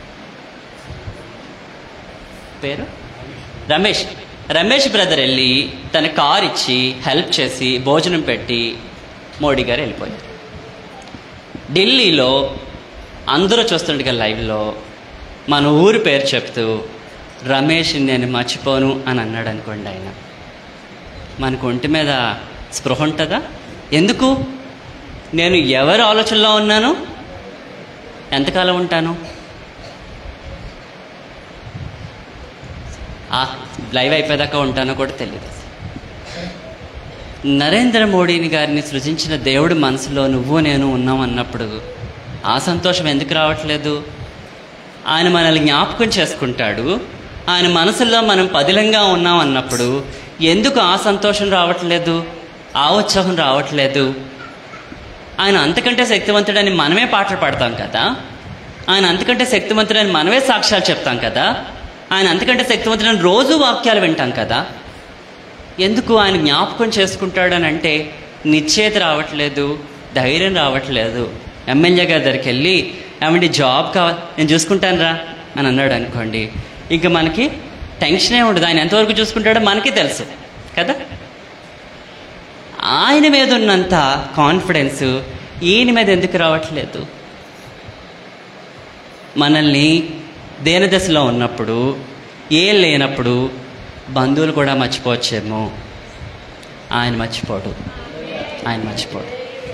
పేరు రమేష్ రమేష్ బ్రదర్ వెళ్ళి తన కార్ ఇచ్చి హెల్ప్ చేసి భోజనం పెట్టి మోడీ గారు వెళ్ళిపోయారు ఢిల్లీలో అందరూ చూస్తుండగా లైవ్లో మన ఊరి పేరు చెప్తూ రమేష్ నేను మర్చిపోను అని అన్నాడు అనుకోండి ఆయన మనకు ఒంటి మీద స్పృహ ఉంటుందా ఎందుకు నేను ఎవరి ఆలోచనలో ఉన్నాను ఎంతకాలం ఉంటాను ఆ లైవ్ అయిపోయేదాకా ఉంటానో కూడా తెలియదు నరేంద్ర మోడీని గారిని సృజించిన దేవుడి మనసులో నువ్వు నేను ఉన్నాం అన్నప్పుడు ఆ సంతోషం ఎందుకు రావట్లేదు ఆయన మనల్ని జ్ఞాపకం చేసుకుంటాడు ఆయన మనసులో మనం పదిలంగా ఉన్నాం అన్నప్పుడు ఎందుకు ఆ సంతోషం రావట్లేదు ఆ ఉత్సాహం రావట్లేదు ఆయన అంతకంటే శక్తివంతుడని మనమే పాటలు పాడతాం కదా ఆయన అంతకంటే శక్తివంతుడని మనమే సాక్ష్యాలు చెప్తాం కదా ఆయన అంతకంటే శక్తివంతుడని రోజు వాక్యాలు వింటాం కదా ఎందుకు ఆయన జ్ఞాపకం చేసుకుంటాడని అంటే నిశ్చేత రావట్లేదు ధైర్యం రావట్లేదు ఎమ్మెల్యే గారి దగ్గరికి వెళ్ళి ఏమంటే జాబ్ కావాలి నేను చూసుకుంటాను రా అని అన్నాడు అనుకోండి ఇంకా మనకి టెన్షనే ఉండదు ఆయన ఎంతవరకు చూసుకుంటాడో మనకి తెలుసు కదా ఆయన మీద ఉన్నంత కాన్ఫిడెన్స్ ఈయన మీద ఎందుకు రావట్లేదు మనల్ని దేని దశలో ఉన్నప్పుడు ఏం లేనప్పుడు బంధువులు కూడా మర్చిపోవచ్చేమో ఆయన మర్చిపోడు ఆయన మర్చిపోడు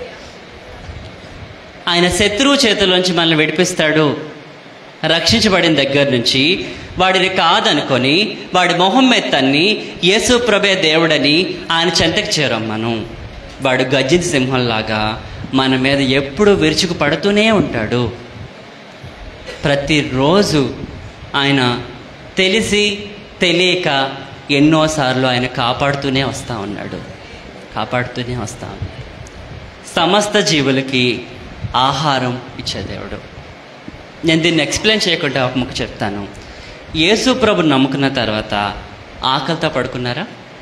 ఆయన శత్రువు చేతుల్లోంచి మనల్ని విడిపిస్తాడు రక్షించబడిన దగ్గర నుంచి వాడిని కాదనుకొని వాడి మొహం మెత్తన్ని యేసు ప్రభే దేవుడని ఆయన చెంతకు చేరాం మనం వాడు గజ్జిన సింహంలాగా మన మీద ఎప్పుడు విరుచుకు పడుతూనే ఉంటాడు ప్రతిరోజు ఆయన తెలిసి తెలియక ఎన్నోసార్లు ఆయన కాపాడుతూనే వస్తూ ఉన్నాడు కాపాడుతూనే వస్తూ ఉన్నాడు సమస్త జీవులకి ఆహారం ఇచ్చే దేవుడు నేను దీన్ని ఎక్స్ప్లెయిన్ చేయకుండా ఒక ముక్క చెప్తాను యేసు ప్రభు నమ్ముకున్న తర్వాత ఆకలితో పడుకున్నారా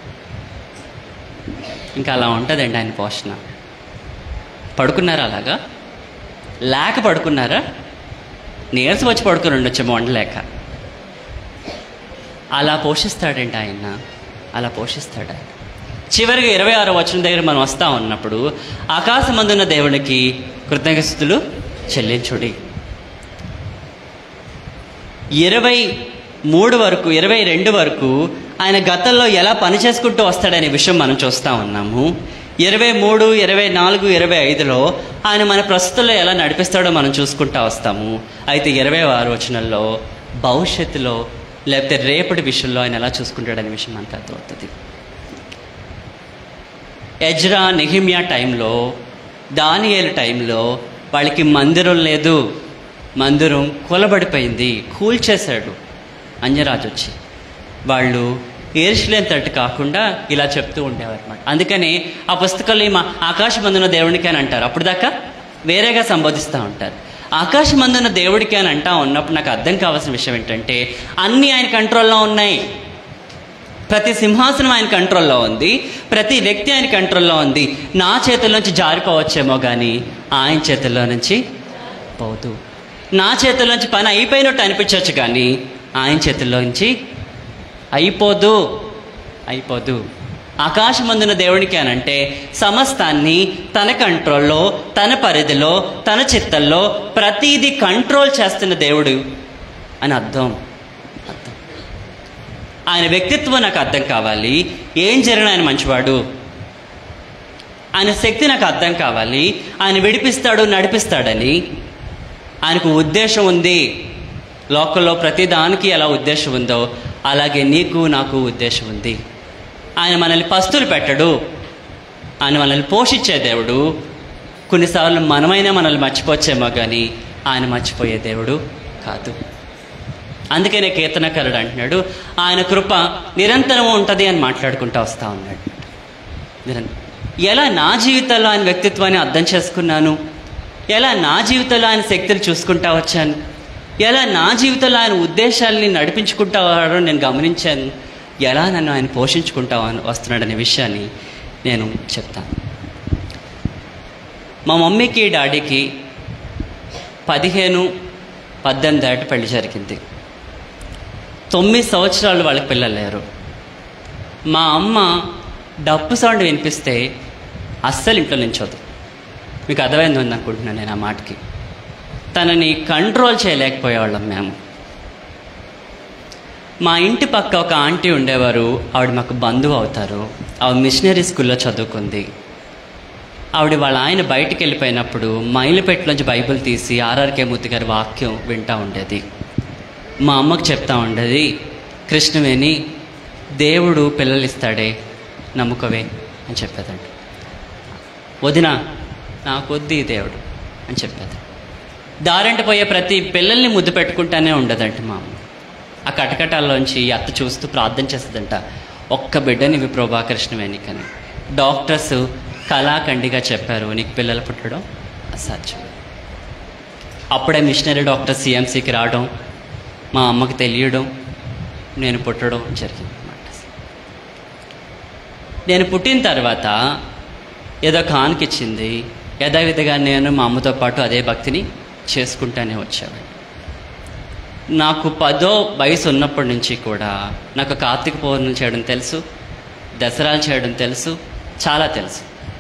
ఇంకా అలా ఉంటుందండి ఆయన పోషణ పడుకున్నారా అలాగా లేక పడుకున్నారా నీరసం వచ్చి పడుకుని ఉండొచ్చు వండలేక అలా పోషిస్తాడండి ఆయన అలా పోషిస్తాడు ఆయన చివరిగా ఇరవై ఆరో వచనం దగ్గర మనం వస్తా ఉన్నప్పుడు ఆకాశమందున్న దేవునికి కృతజ్ఞతలు చెల్లించుడి ఇరవై మూడు వరకు ఇరవై రెండు వరకు ఆయన గతంలో ఎలా పని చేసుకుంటూ వస్తాడనే విషయం మనం చూస్తూ ఉన్నాము ఇరవై మూడు ఇరవై నాలుగు ఇరవై ఐదులో ఆయన మన ప్రస్తుతంలో ఎలా నడిపిస్తాడో మనం చూసుకుంటూ వస్తాము అయితే ఇరవై ఆరు వచనంలో భవిష్యత్తులో లేకపోతే రేపటి విషయంలో ఆయన ఎలా చూసుకుంటాడనే విషయం మనకు అర్థమవుతుంది ఎజ్రా నెహిమియా టైంలో దానియేలు టైంలో వాళ్ళకి మందిరం లేదు మందిరం కూలబడిపోయింది కూల్చేశాడు అన్యరాజు వచ్చి వాళ్ళు ఏర్షులేని తట్టు కాకుండా ఇలా చెప్తూ ఉండేవారు అనమాట అందుకని ఆ పుస్తకాలు మా ఆకాశమందున దేవునికి అని అంటారు అప్పుడు దాకా వేరేగా సంబోధిస్తూ ఉంటారు ఆకాశమందున దేవుడికి అని అంటా ఉన్నప్పుడు నాకు అర్థం కావాల్సిన విషయం ఏంటంటే అన్నీ ఆయన కంట్రోల్లో ఉన్నాయి ప్రతి సింహాసనం ఆయన కంట్రోల్లో ఉంది ప్రతి వ్యక్తి ఆయన కంట్రోల్లో ఉంది నా చేతుల్లో నుంచి జారిపోవచ్చేమో కానీ ఆయన చేతుల్లో నుంచి పోదు నా చేతుల్లో నుంచి పని అయిపోయినట్టు అనిపించవచ్చు కానీ ఆయన చేతుల్లో నుంచి అయిపోదు అయిపోదు ఆకాశమందున దేవునికి అని అంటే సమస్తాన్ని తన కంట్రోల్లో తన పరిధిలో తన చిత్తంలో ప్రతిదీ కంట్రోల్ చేస్తున్న దేవుడు అని అర్థం అర్థం ఆయన వ్యక్తిత్వం నాకు అర్థం కావాలి ఏం జరిగిన ఆయన మంచివాడు ఆయన శక్తి నాకు అర్థం కావాలి ఆయన విడిపిస్తాడు నడిపిస్తాడని ఆయనకు ఉద్దేశం ఉంది లోకల్లో ప్రతి దానికి ఎలా ఉద్దేశం ఉందో అలాగే నీకు నాకు ఉద్దేశం ఉంది ఆయన మనల్ని పస్తులు పెట్టడు ఆయన మనల్ని పోషించే దేవుడు కొన్నిసార్లు మనమైనా మనల్ని మర్చిపోవచ్చేమో కానీ ఆయన మర్చిపోయే దేవుడు కాదు అందుకనే కీర్తనకారుడు అంటున్నాడు ఆయన కృప నిరంతరం ఉంటుంది అని మాట్లాడుకుంటూ వస్తూ ఉన్నాడు నిరంతరం ఎలా నా జీవితంలో ఆయన వ్యక్తిత్వాన్ని అర్థం చేసుకున్నాను ఎలా నా జీవితంలో ఆయన శక్తులు చూసుకుంటా వచ్చాను ఎలా నా జీవితంలో ఆయన ఉద్దేశాలని నడిపించుకుంటా వాడో నేను గమనించాను ఎలా నన్ను ఆయన పోషించుకుంటా వస్తున్నాడనే విషయాన్ని నేను చెప్తాను మా మమ్మీకి డాడీకి పదిహేను పద్దెనిమిది ఏట పెళ్లి జరిగింది తొమ్మిది సంవత్సరాలు వాళ్ళకి పిల్లలు లేరు మా అమ్మ డప్పు సౌండ్ వినిపిస్తే అస్సలు ఇంట్లో నించోదు మీకు అర్థమైంది ఉంది అనుకుంటున్నాను నేను ఆ మాటకి తనని కంట్రోల్ చేయలేకపోయేవాళ్ళం మేము మా ఇంటి పక్క ఒక ఆంటీ ఉండేవారు ఆవిడ మాకు బంధువు అవుతారు ఆవిడ మిషనరీ స్కూల్లో చదువుకుంది ఆవిడ వాళ్ళ ఆయన బయటికి వెళ్ళిపోయినప్పుడు మైలుపెట్టులోంచి బైబిల్ తీసి ఆర్ఆర్కే మూర్తి గారి వాక్యం వింటూ ఉండేది మా అమ్మకు చెప్తా ఉండేది కృష్ణవేణి దేవుడు పిల్లలు ఇస్తాడే నమ్ముకవే అని చెప్పేదండి వదిన నాకు వద్ది ఈ దేవుడు అని చెప్పేది దారంట పోయే ప్రతి పిల్లల్ని ముద్దు పెట్టుకుంటానే ఉండదంట మా అమ్మ ఆ కటకటాల్లోంచి ఈ అత్త చూస్తూ ప్రార్థన చేస్తుందంట ఒక్క బిడ్డనివి ప్రభా కృష్ణవేణికని డాక్టర్స్ కళాఖండిగా చెప్పారు నీకు పిల్లలు పుట్టడం అసాధ్యం అప్పుడే మిషనరీ డాక్టర్ సిఎంసికి రావడం మా అమ్మకి తెలియడం నేను పుట్టడం జరిగింది అన్నమాట నేను పుట్టిన తర్వాత ఏదో కానుకిచ్చింది యథావిధిగా నేను మా అమ్మతో పాటు అదే భక్తిని చేసుకుంటానే వచ్చాను నాకు పదో వయసు ఉన్నప్పటి నుంచి కూడా నాకు కార్తీక పౌర్ణమి చేయడం తెలుసు దసరాలు చేయడం తెలుసు చాలా తెలుసు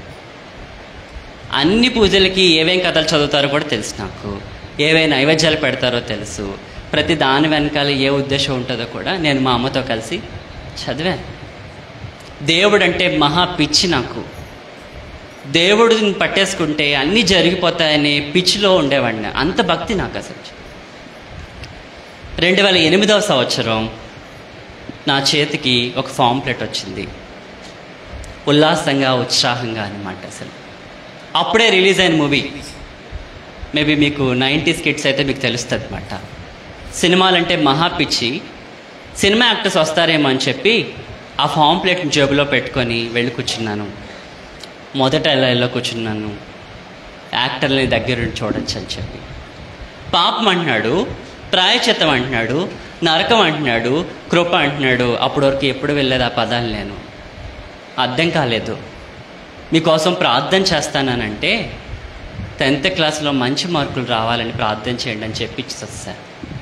అన్ని పూజలకి ఏవేం కథలు చదువుతారో కూడా తెలుసు నాకు ఏవే నైవేద్యాలు పెడతారో తెలుసు ప్రతి దాని వెనకాల ఏ ఉద్దేశం ఉంటుందో కూడా నేను మా అమ్మతో కలిసి చదివాను దేవుడు అంటే మహా పిచ్చి నాకు దేవుడిని పట్టేసుకుంటే అన్నీ జరిగిపోతాయనే పిచ్చిలో ఉండేవాడిని అంత భక్తి నాకు అసలు రెండు వేల ఎనిమిదవ సంవత్సరం నా చేతికి ఒక ఫామ్ ప్లేట్ వచ్చింది ఉల్లాసంగా ఉత్సాహంగా అనమాట అసలు అప్పుడే రిలీజ్ అయిన మూవీ మేబీ మీకు నైంటీస్ కిడ్స్ అయితే మీకు తెలుస్తుంది అనమాట సినిమాలంటే మహా పిచ్చి సినిమా యాక్టర్స్ వస్తారేమో అని చెప్పి ఆ ఫామ్ ప్లేట్ని జేబులో పెట్టుకొని వెళ్ళి కూర్చున్నాను మొదట లైన్లో కూర్చున్నాను యాక్టర్ని దగ్గరుండి చూడొచ్చు అని చెప్పి పాపం అంటున్నాడు ప్రాయచిత్తం అంటున్నాడు నరకం అంటున్నాడు కృప అంటున్నాడు అప్పటి వరకు ఎప్పుడు వెళ్ళేది ఆ పదాలు నేను అర్థం కాలేదు మీకోసం ప్రార్థన చేస్తానంటే టెన్త్ క్లాస్లో మంచి మార్కులు రావాలని ప్రార్థన చేయండి అని చెప్పి వస్తాను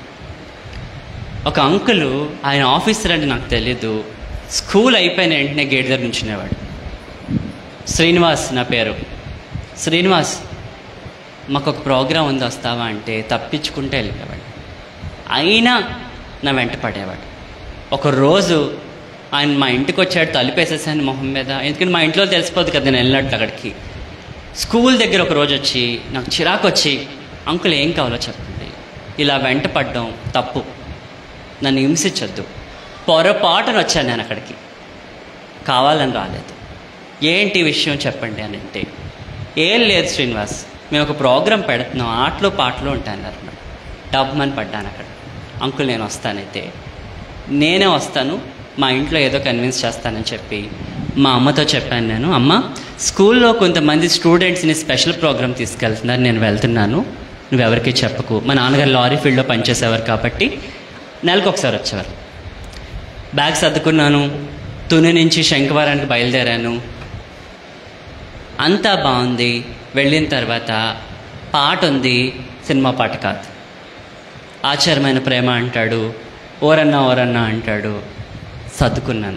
ఒక అంకులు ఆయన ఆఫీసర్ అంటే నాకు తెలీదు స్కూల్ అయిపోయిన వెంటనే గేట్ దగ్గర నుంచునేవాడు శ్రీనివాస్ నా పేరు శ్రీనివాస్ మాకు ఒక ప్రోగ్రాం ఉంది వస్తావా అంటే తప్పించుకుంటే వెళ్ళేవాడు అయినా నా వెంట పడేవాడు ఒక రోజు ఆయన మా ఇంటికి వచ్చాడు తలుపేసేసాను మొహం మీద ఎందుకంటే మా ఇంట్లో తెలిసిపోద్ది కదా నేను వెళ్ళినట్టు అక్కడికి స్కూల్ దగ్గర ఒక రోజు వచ్చి నాకు చిరాకు వచ్చి అంకుల్ ఏం కావాలో చెప్పండి ఇలా వెంట పడ్డం తప్పు నన్ను హింసించొద్దు పొరపాటున వచ్చాను నేను అక్కడికి కావాలని రాలేదు ఏంటి విషయం చెప్పండి అని అంటే ఏం లేదు శ్రీనివాస్ మేము ఒక ప్రోగ్రాం పెడుతున్నాం ఆటలు పాటలు ఉంటాను అన్నమాట డబ్బమని పడ్డాను అక్కడ అంకుల్ నేను వస్తానైతే నేనే వస్తాను మా ఇంట్లో ఏదో కన్విన్స్ చేస్తానని చెప్పి మా అమ్మతో చెప్పాను నేను అమ్మ స్కూల్లో కొంతమంది స్టూడెంట్స్ని స్పెషల్ ప్రోగ్రామ్ తీసుకెళ్తున్నారు నేను వెళ్తున్నాను నువ్వెవరికి చెప్పకు మా నాన్నగారు లారీ ఫీల్డ్లో పనిచేసేవారు కాబట్టి నెలకు ఒకసారి వచ్చేవారు బ్యాగ్ సర్దుకున్నాను తుని నుంచి శంఖవరానికి బయలుదేరాను అంతా బాగుంది వెళ్ళిన తర్వాత పాట ఉంది సినిమా పాట కాదు ఆచారమైన ప్రేమ అంటాడు ఓరన్నా ఓరన్నా అంటాడు సర్దుకున్నాను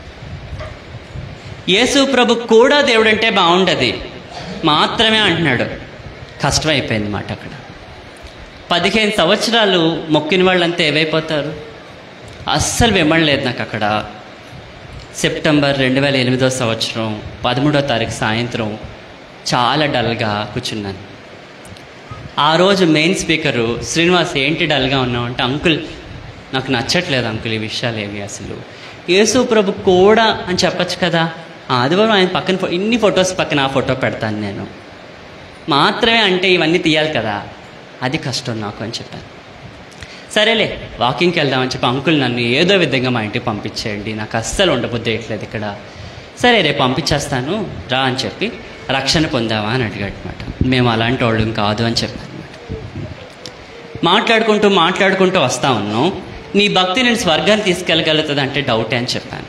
యేసు ప్రభు కూడా దేవుడంటే బాగుండదు మాత్రమే అంటున్నాడు కష్టమైపోయింది మాట అక్కడ పదిహేను సంవత్సరాలు మొక్కిన వాళ్ళంతా ఏమైపోతారు అస్సలు విమడలేదు నాకు అక్కడ సెప్టెంబర్ రెండు వేల ఎనిమిదో సంవత్సరం పదమూడో తారీఖు సాయంత్రం చాలా డల్గా కూర్చున్నాను ఆ రోజు మెయిన్ స్పీకరు శ్రీనివాస్ ఏంటి డల్గా ఉన్నావు అంటే అంకుల్ నాకు నచ్చట్లేదు అంకుల్ ఈ విషయాలు ఏవి అసలు యేసు ప్రభు కూడా అని చెప్పచ్చు కదా ఆదివారం ఆయన పక్కన ఫో- ఇన్ని ఫొటోస్ పక్కన ఆ ఫోటో పెడతాను నేను మాత్రమే అంటే ఇవన్నీ తీయాలి కదా అది కష్టం నాకు అని చెప్పాను సరేలే వాకింగ్కి వెళ్దామని చెప్పి అంకుల్ నన్ను ఏదో విధంగా మా ఇంటికి పంపించేయండి నాకు అస్సలు ఉండబుద్ధి వేయట్లేదు ఇక్కడ సరే రేపు పంపించేస్తాను రా అని చెప్పి రక్షణ పొందావా అని అడిగాడు అనమాట మేము అలాంటి వాళ్ళం కాదు అని చెప్పాను అనమాట మాట్లాడుకుంటూ మాట్లాడుకుంటూ వస్తా ఉన్నాం నీ భక్తి నేను స్వర్గాన్ని తీసుకెళ్ళగలుగుతుంది అంటే డౌటే అని చెప్పాను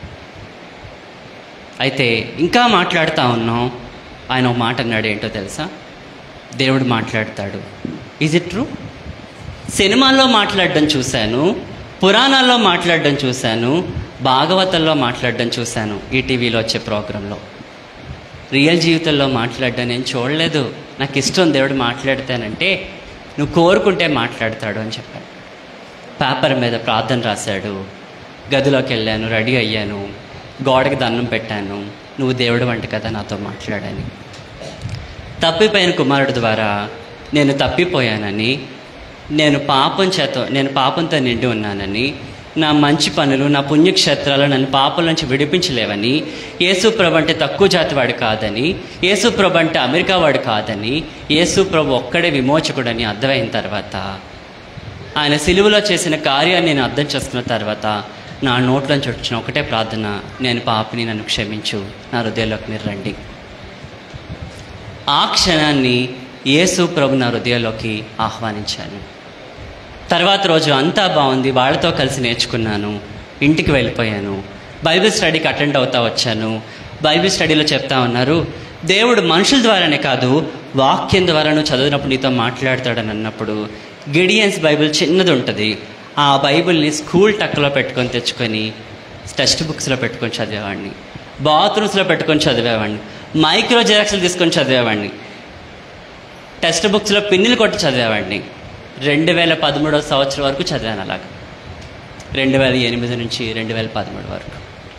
అయితే ఇంకా మాట్లాడుతూ ఉన్నాం ఆయన ఒక మాట అన్నాడు ఏంటో తెలుసా దేవుడు మాట్లాడతాడు ఈజ్ ఇట్ ట్రూ సినిమాల్లో మాట్లాడడం చూశాను పురాణాల్లో మాట్లాడడం చూశాను భాగవతంలో మాట్లాడడం చూశాను ఈ టీవీలో వచ్చే ప్రోగ్రాంలో రియల్ జీవితంలో మాట్లాడడం నేను చూడలేదు నాకు ఇష్టం దేవుడు మాట్లాడతానంటే నువ్వు కోరుకుంటే మాట్లాడతాడు అని చెప్పాడు పేపర్ మీద ప్రార్థన రాశాడు గదిలోకి వెళ్ళాను రెడీ అయ్యాను గోడకి దండం పెట్టాను నువ్వు దేవుడు వంట కదా నాతో మాట్లాడని తప్పిపోయిన కుమారుడు ద్వారా నేను తప్పిపోయానని నేను పాపం చేత నేను పాపంతో నిండి ఉన్నానని నా మంచి పనులు నా పుణ్యక్షేత్రాలు నన్ను పాపం నుంచి విడిపించలేవని యేసు ప్రభు అంటే తక్కువ జాతి వాడు కాదని యేసు ప్రభు అంటే అమెరికా వాడు కాదని యేసు ప్రభు ఒక్కడే విమోచకుడని అర్థమైన తర్వాత ఆయన సిలువలో చేసిన కార్యాన్ని నేను అర్థం చేసుకున్న తర్వాత నా నోట్లోంచి వచ్చిన ఒకటే ప్రార్థన నేను పాపిని నన్ను క్షమించు నా హృదయంలోకి మీరు రండి ఆ క్షణాన్ని యేసు ప్రభు నా హృదయంలోకి ఆహ్వానించాను తర్వాత రోజు అంతా బాగుంది వాళ్ళతో కలిసి నేర్చుకున్నాను ఇంటికి వెళ్ళిపోయాను బైబిల్ స్టడీకి అటెండ్ అవుతా వచ్చాను బైబిల్ స్టడీలో చెప్తా ఉన్నారు దేవుడు మనుషుల ద్వారానే కాదు వాక్యం ద్వారాను చదివినప్పుడు నీతో మాట్లాడతాడని అన్నప్పుడు గిడియన్స్ బైబిల్ చిన్నది ఉంటుంది ఆ బైబిల్ని స్కూల్ టక్లో పెట్టుకొని తెచ్చుకొని టెక్స్ట్ బుక్స్లో పెట్టుకొని చదివేవాడిని బాత్రూమ్స్లో పెట్టుకొని చదివేవాడిని మైక్రో జెరాక్స్లు తీసుకొని చదివేవాడిని టెక్స్ట్ బుక్స్లో పిన్నులు కొట్టి చదివేవాడిని రెండు వేల పదమూడవ సంవత్సరం వరకు చదివాను అలాగా రెండు వేల ఎనిమిది నుంచి రెండు వేల పదమూడు వరకు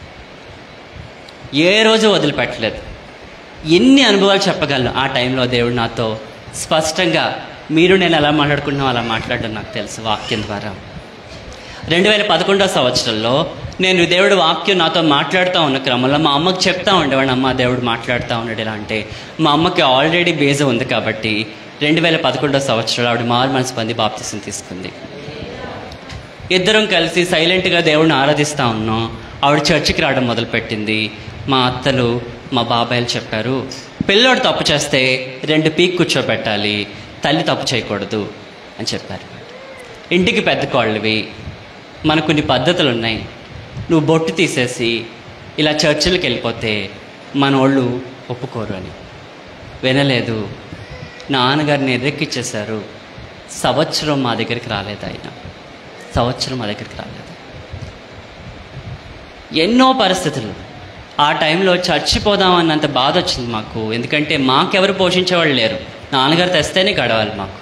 ఏ రోజు వదిలిపెట్టలేదు ఎన్ని అనుభవాలు చెప్పగలను ఆ టైంలో దేవుడు నాతో స్పష్టంగా మీరు నేను ఎలా మాట్లాడుకుంటున్నాం అలా మాట్లాడడం నాకు తెలుసు వాక్యం ద్వారా రెండు వేల పదకొండవ సంవత్సరంలో నేను దేవుడు వాక్యం నాతో మాట్లాడుతూ ఉన్న క్రమంలో మా అమ్మకి చెప్తా ఉండేవాడిని అమ్మ దేవుడు మాట్లాడుతూ ఉన్నాడు ఇలా అంటే మా అమ్మకి ఆల్రెడీ బేజ్ ఉంది కాబట్టి రెండు వేల పదకొండవ సంవత్సరంలో ఆవిడ మారు మనసు పొంది బాప్తిసం తీసుకుంది ఇద్దరం కలిసి సైలెంట్గా దేవుడిని ఆరాధిస్తూ ఉన్నాం ఆవిడ చర్చికి రావడం మొదలుపెట్టింది మా అత్తలు మా బాబాయిలు చెప్పారు పిల్లోడు తప్పు చేస్తే రెండు పీక్ కూర్చోబెట్టాలి తల్లి తప్పు చేయకూడదు అని చెప్పారు ఇంటికి పెద్ద కోళ్ళవి మనకు కొన్ని పద్ధతులు ఉన్నాయి నువ్వు బొట్టు తీసేసి ఇలా చర్చిలకు వెళ్ళిపోతే మన వాళ్ళు ఒప్పుకోరు అని వినలేదు నాన్నగారిని ఎర్రెక్కిచ్చేశారు సంవత్సరం మా దగ్గరికి రాలేదు ఆయన సంవత్సరం మా దగ్గరికి రాలేదు ఎన్నో పరిస్థితులు ఆ టైంలో చచ్చిపోదామన్నంత బాధ వచ్చింది మాకు ఎందుకంటే మాకెవరు పోషించేవాళ్ళు లేరు నాన్నగారు తెస్తేనే గడవాలి మాకు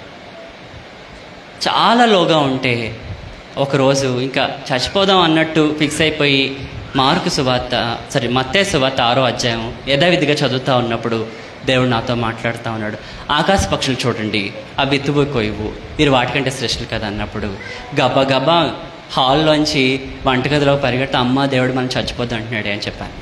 చాలా లోగా ఉంటే ఒకరోజు ఇంకా చచ్చిపోదాం అన్నట్టు ఫిక్స్ అయిపోయి మార్కు సువార్త సారీ మత్తే సువార్త ఆరో అధ్యాయం యథావిధిగా చదువుతా ఉన్నప్పుడు దేవుడు నాతో మాట్లాడుతూ ఉన్నాడు ఆకాశ పక్షులు చూడండి అవి విత్తువు కొయ్యవు మీరు వాటికంటే శ్రేష్ఠులు కదా అన్నప్పుడు గబా గబా హాల్లోంచి వంటగదిలో పరిగెడతా అమ్మ దేవుడు మనం చచ్చిపోద్దు అంటున్నాడే అని చెప్పాను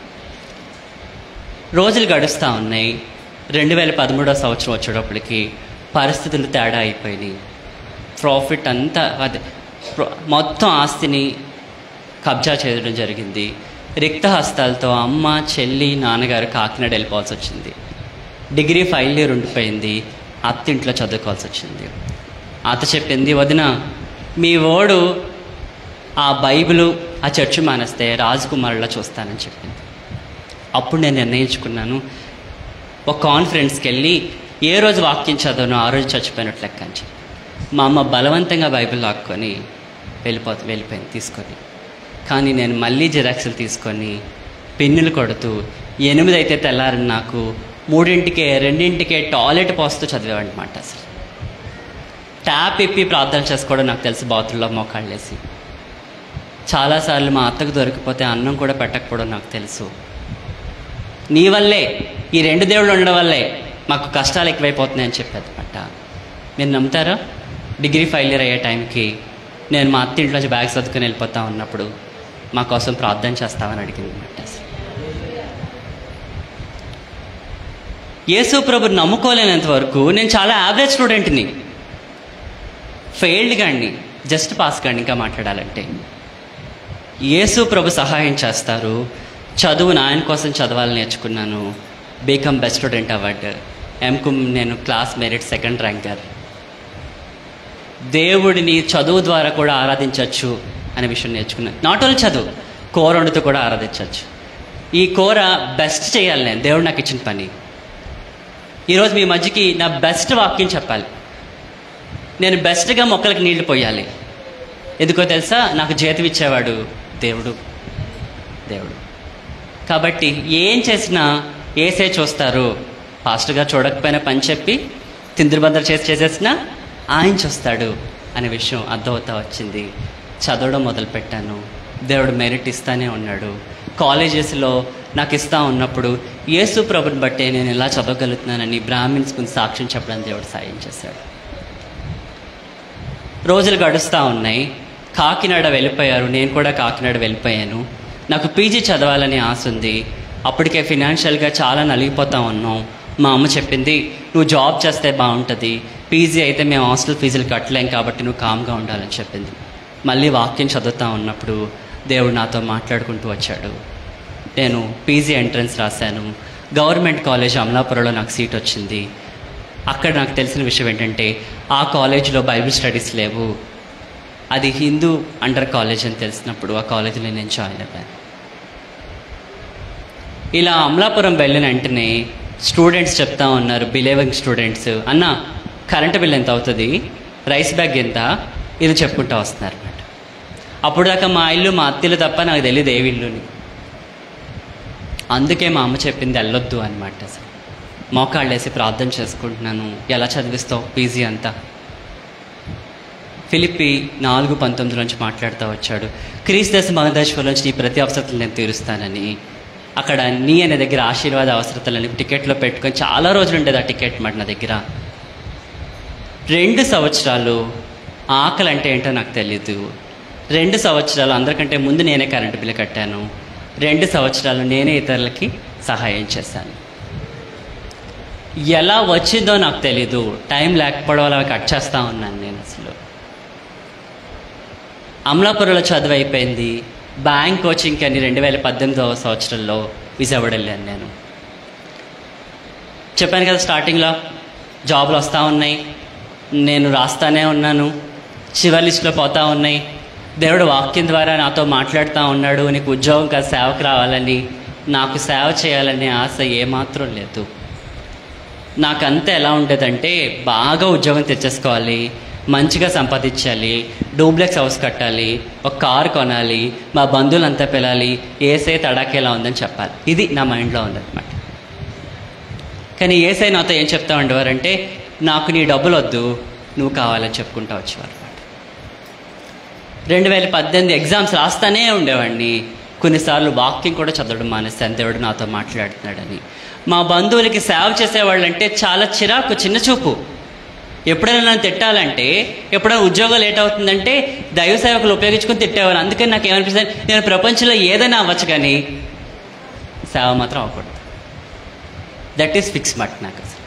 రోజులు గడుస్తూ ఉన్నాయి రెండు వేల పదమూడవ సంవత్సరం వచ్చేటప్పటికి పరిస్థితులు తేడా అయిపోయినాయి ప్రాఫిట్ అంతా అదే ప్ర- మొత్తం ఆస్తిని కబ్జా చేయడం జరిగింది రిక్త హస్తాలతో అమ్మ చెల్లి నాన్నగారు కాకినాడ వెళ్ళిపోవాల్సి వచ్చింది డిగ్రీ ఫైనల్ ఇయర్ ఉండిపోయింది అత్త ఇంట్లో చదువుకోవాల్సి వచ్చింది అత్త చెప్పింది వదిన మీ ఓడు ఆ బైబిలు ఆ చర్చి మానేస్తే రాజకుమారులా చూస్తానని చెప్పింది అప్పుడు నేను నిర్ణయించుకున్నాను ఒక కాన్ఫరెన్స్కి వెళ్ళి ఏ రోజు వాక్యం చదవను ఆ రోజు చచ్చిపోయినట్లు లెక్క అని చెప్పి మా అమ్మ బలవంతంగా బైబిల్ లాక్కొని వెళ్ళిపోతు వెళ్ళిపోయింది తీసుకొని కానీ నేను మళ్ళీ జిరాక్స్లు తీసుకొని పెన్నులు కొడుతూ ఎనిమిది అయితే తెల్లారని నాకు మూడింటికే రెండింటికే టాయిలెట్ పోస్తూ చదివేవాడినమాట అసలు ట్యాప్ ఇప్పి ప్రార్థన చేసుకోవడం నాకు తెలుసు బాత్రూంలో మోకాళ్ళు వేసి చాలాసార్లు మా అత్తకు దొరికిపోతే అన్నం కూడా పెట్టకపోవడం నాకు తెలుసు నీ వల్లే ఈ రెండు దేవుళ్ళు ఉండడం వల్లే మాకు కష్టాలు ఎక్కువైపోతున్నాయని చెప్పేది అనమాట మీరు నమ్ముతారా డిగ్రీ ఫైల్ ఇయర్ అయ్యే టైంకి నేను మా అత్త ఇంట్లోంచి బ్యాగ్ సర్దుకుని వెళ్ళిపోతా ఉన్నప్పుడు మా కోసం ప్రార్థన చేస్తామని అడిగింది అనమాట యేసు ప్రభు నమ్ముకోలేనంత వరకు నేను చాలా యావరేజ్ స్టూడెంట్ని ఫెయిల్డ్ గాండి జస్ట్ పాస్ గాండి ఇంకా మాట్లాడాలంటే యేసు ప్రభు సహాయం చేస్తారు చదువును ఆయన కోసం చదవాలని నేర్చుకున్నాను B Com best student award M Com నేను క్లాస్ మెరిట్ సెకండ్ ర్యాంకర్ దేవుడిని చదువు ద్వారా కూడా ఆరాధించవచ్చు అనే విషయం నేర్చుకున్నాను నాట్ ఓన్లీ చదువు కూర వండుతూ కూడా ఆరాధించవచ్చు ఈ కూర బెస్ట్ చేయాలి నేను దేవుడు నాకు ఇచ్చిన పని ఈరోజు మీ మధ్యకి నా బెస్ట్ వాక్యం చెప్పాలి నేను బెస్ట్గా మొక్కలకు నీళ్లు పోయాలి ఎందుకో తెలుసా నాకు జీతం ఇచ్చేవాడు దేవుడు దేవుడు కాబట్టి ఏం చేసినా ఏసే చూస్తారు ఫాస్ట్గా చూడకపోయినా పని చెప్పి తిందిరిబందరు చేసి చేసేసినా ఆయన చూస్తాడు అనే విషయం అర్థమవుతా వచ్చింది చదవడం మొదలుపెట్టాను దేవుడు మెరిట్ ఇస్తానే ఉన్నాడు కాలేజెస్లో నాకు ఇస్తా ఉన్నప్పుడు యేసు ప్రభుని బట్టే నేను ఇలా చదవగలుగుతున్నానని బ్రాహ్మిన్స్ ముందు సాక్ష్యం చెప్పడానికి దేవుడు సాయం చేశాడు రోజులు గడుస్తూ ఉన్నాయి కాకినాడ వెళ్ళిపోయారు నేను కూడా కాకినాడ వెళ్ళిపోయాను నాకు పీజీ చదవాలని ఆశ ఉంది అప్పటికే ఫినాన్షియల్గా చాలా నలిగిపోతా ఉన్నాం మా అమ్మ చెప్పింది నువ్వు జాబ్ చేస్తే బాగుంటుంది పీజీ అయితే మేము హాస్టల్ ఫీజులు కట్టలేం కాబట్టి నువ్వు కామ్గా ఉండాలని చెప్పింది మళ్ళీ వాక్యం చదువుతూ ఉన్నప్పుడు దేవుడు నాతో మాట్లాడుకుంటూ వచ్చాడు నేను పీజీ ఎంట్రన్స్ రాశాను గవర్నమెంట్ కాలేజ్ అమలాపురంలో నాకు సీట్ వచ్చింది అక్కడ నాకు తెలిసిన విషయం ఏంటంటే ఆ కాలేజీలో బైబిల్ స్టడీస్ లేవు అది హిందూ అండర్ కాలేజ్ అని తెలిసినప్పుడు ఆ కాలేజీలో నేను జాయిన్ అయ్యాను ఇలా అమలాపురం వెళ్ళిన వెంటనే స్టూడెంట్స్ చెప్తా ఉన్నారు బిలేవింగ్ స్టూడెంట్స్ అన్న కరెంటు బిల్ ఎంత అవుతుంది రైస్ బ్యాగ్ ఎంత ఇది చెప్పుకుంటూ వస్తున్నారు అన్నమాట అప్పుడు దాకా మా ఇల్లు మా అత్తిల్లు తప్ప నాకు తెలియదు ఏ ఇల్లుని అందుకే మా అమ్మ చెప్పింది వెళ్ళొద్దు అనమాట అసలు మోకాళ్ళు వేసి ప్రార్థన చేసుకుంటున్నాను ఎలా చదివిస్తావు పీజీ అంతా ఫిలిప్పి నాలుగు పంతొమ్మిది నుంచి మాట్లాడుతూ వచ్చాడు క్రీస్ దశ మహదేశ్వర్ నుంచి నీ ప్రతి అవసరతలు నేను తీరుస్తానని అక్కడ నీ అనే దగ్గర ఆశీర్వాద అవసరతలని టికెట్లో పెట్టుకొని చాలా రోజులు ఉండేది ఆ టికెట్ మాట నా దగ్గర రెండు సంవత్సరాలు ఆకలి అంటే ఏంటో నాకు తెలియదు రెండు సంవత్సరాలు అందరికంటే ముందు నేనే కరెంటు బిల్లు కట్టాను రెండు సంవత్సరాలు నేనే ఇతరులకి సహాయం చేశాను ఎలా వచ్చిందో నాకు తెలీదు టైం లేకపోవడం వల్ల కట్ చేస్తూ ఉన్నాను నేను అసలు అమలాపురంలో చదువు అయిపోయింది బ్యాంక్ కోచింగ్కి అని రెండు వేల పద్దెనిమిదవ సంవత్సరంలో విజయవాడ వెళ్ళాను నేను చెప్పాను కదా స్టార్టింగ్లో జాబులు వస్తూ ఉన్నాయి నేను రాస్తానే ఉన్నాను చివరి లిస్టులో పోతా ఉన్నాయి దేవుడు వాక్యం ద్వారా నాతో మాట్లాడుతూ ఉన్నాడు నీకు ఉద్యోగం కాదు సేవకు రావాలని నాకు సేవ చేయాలనే ఆశ ఏమాత్రం లేదు నాకంతా ఎలా ఉండేదంటే బాగా ఉద్యోగం తెచ్చేసుకోవాలి మంచిగా సంపాదించాలి డూప్లెక్స్ హౌస్ కట్టాలి ఒక కారు కొనాలి మా బంధువులంతా పిలాలి ఏసై తడాకేలా ఉందని చెప్పాలి ఇది నా మైండ్లో ఉందన్నమాట కానీ ఏసై నాతో ఏం చెప్తా ఉండేవారంటే నాకు నీ డబ్బులు వద్దు నువ్వు కావాలని చెప్పుకుంటా వచ్చేవారు రెండు వేల పద్దెనిమిది ఎగ్జామ్స్ రాస్తానే ఉండేవాడిని కొన్నిసార్లు వాక్యం కూడా చదవడం మానేస్తాను దేవుడు నాతో మాట్లాడుతున్నాడని మా బంధువులకి సేవ చేసేవాళ్ళంటే చాలా చిరాకు చిన్న చూపు ఎప్పుడైనా నన్ను తిట్టాలంటే ఎప్పుడైనా ఉద్యోగం లేట్ అవుతుందంటే దైవ సేవకులు ఉపయోగించుకొని తిట్టేవారు అందుకని నాకు ఏమనిపిస్తుంది నేను ప్రపంచంలో ఏదైనా అవ్వచ్చు కానీ సేవ మాత్రం అవ్వకూడదు దట్ ఈస్ ఫిక్స్ మట్ నాకు అసలు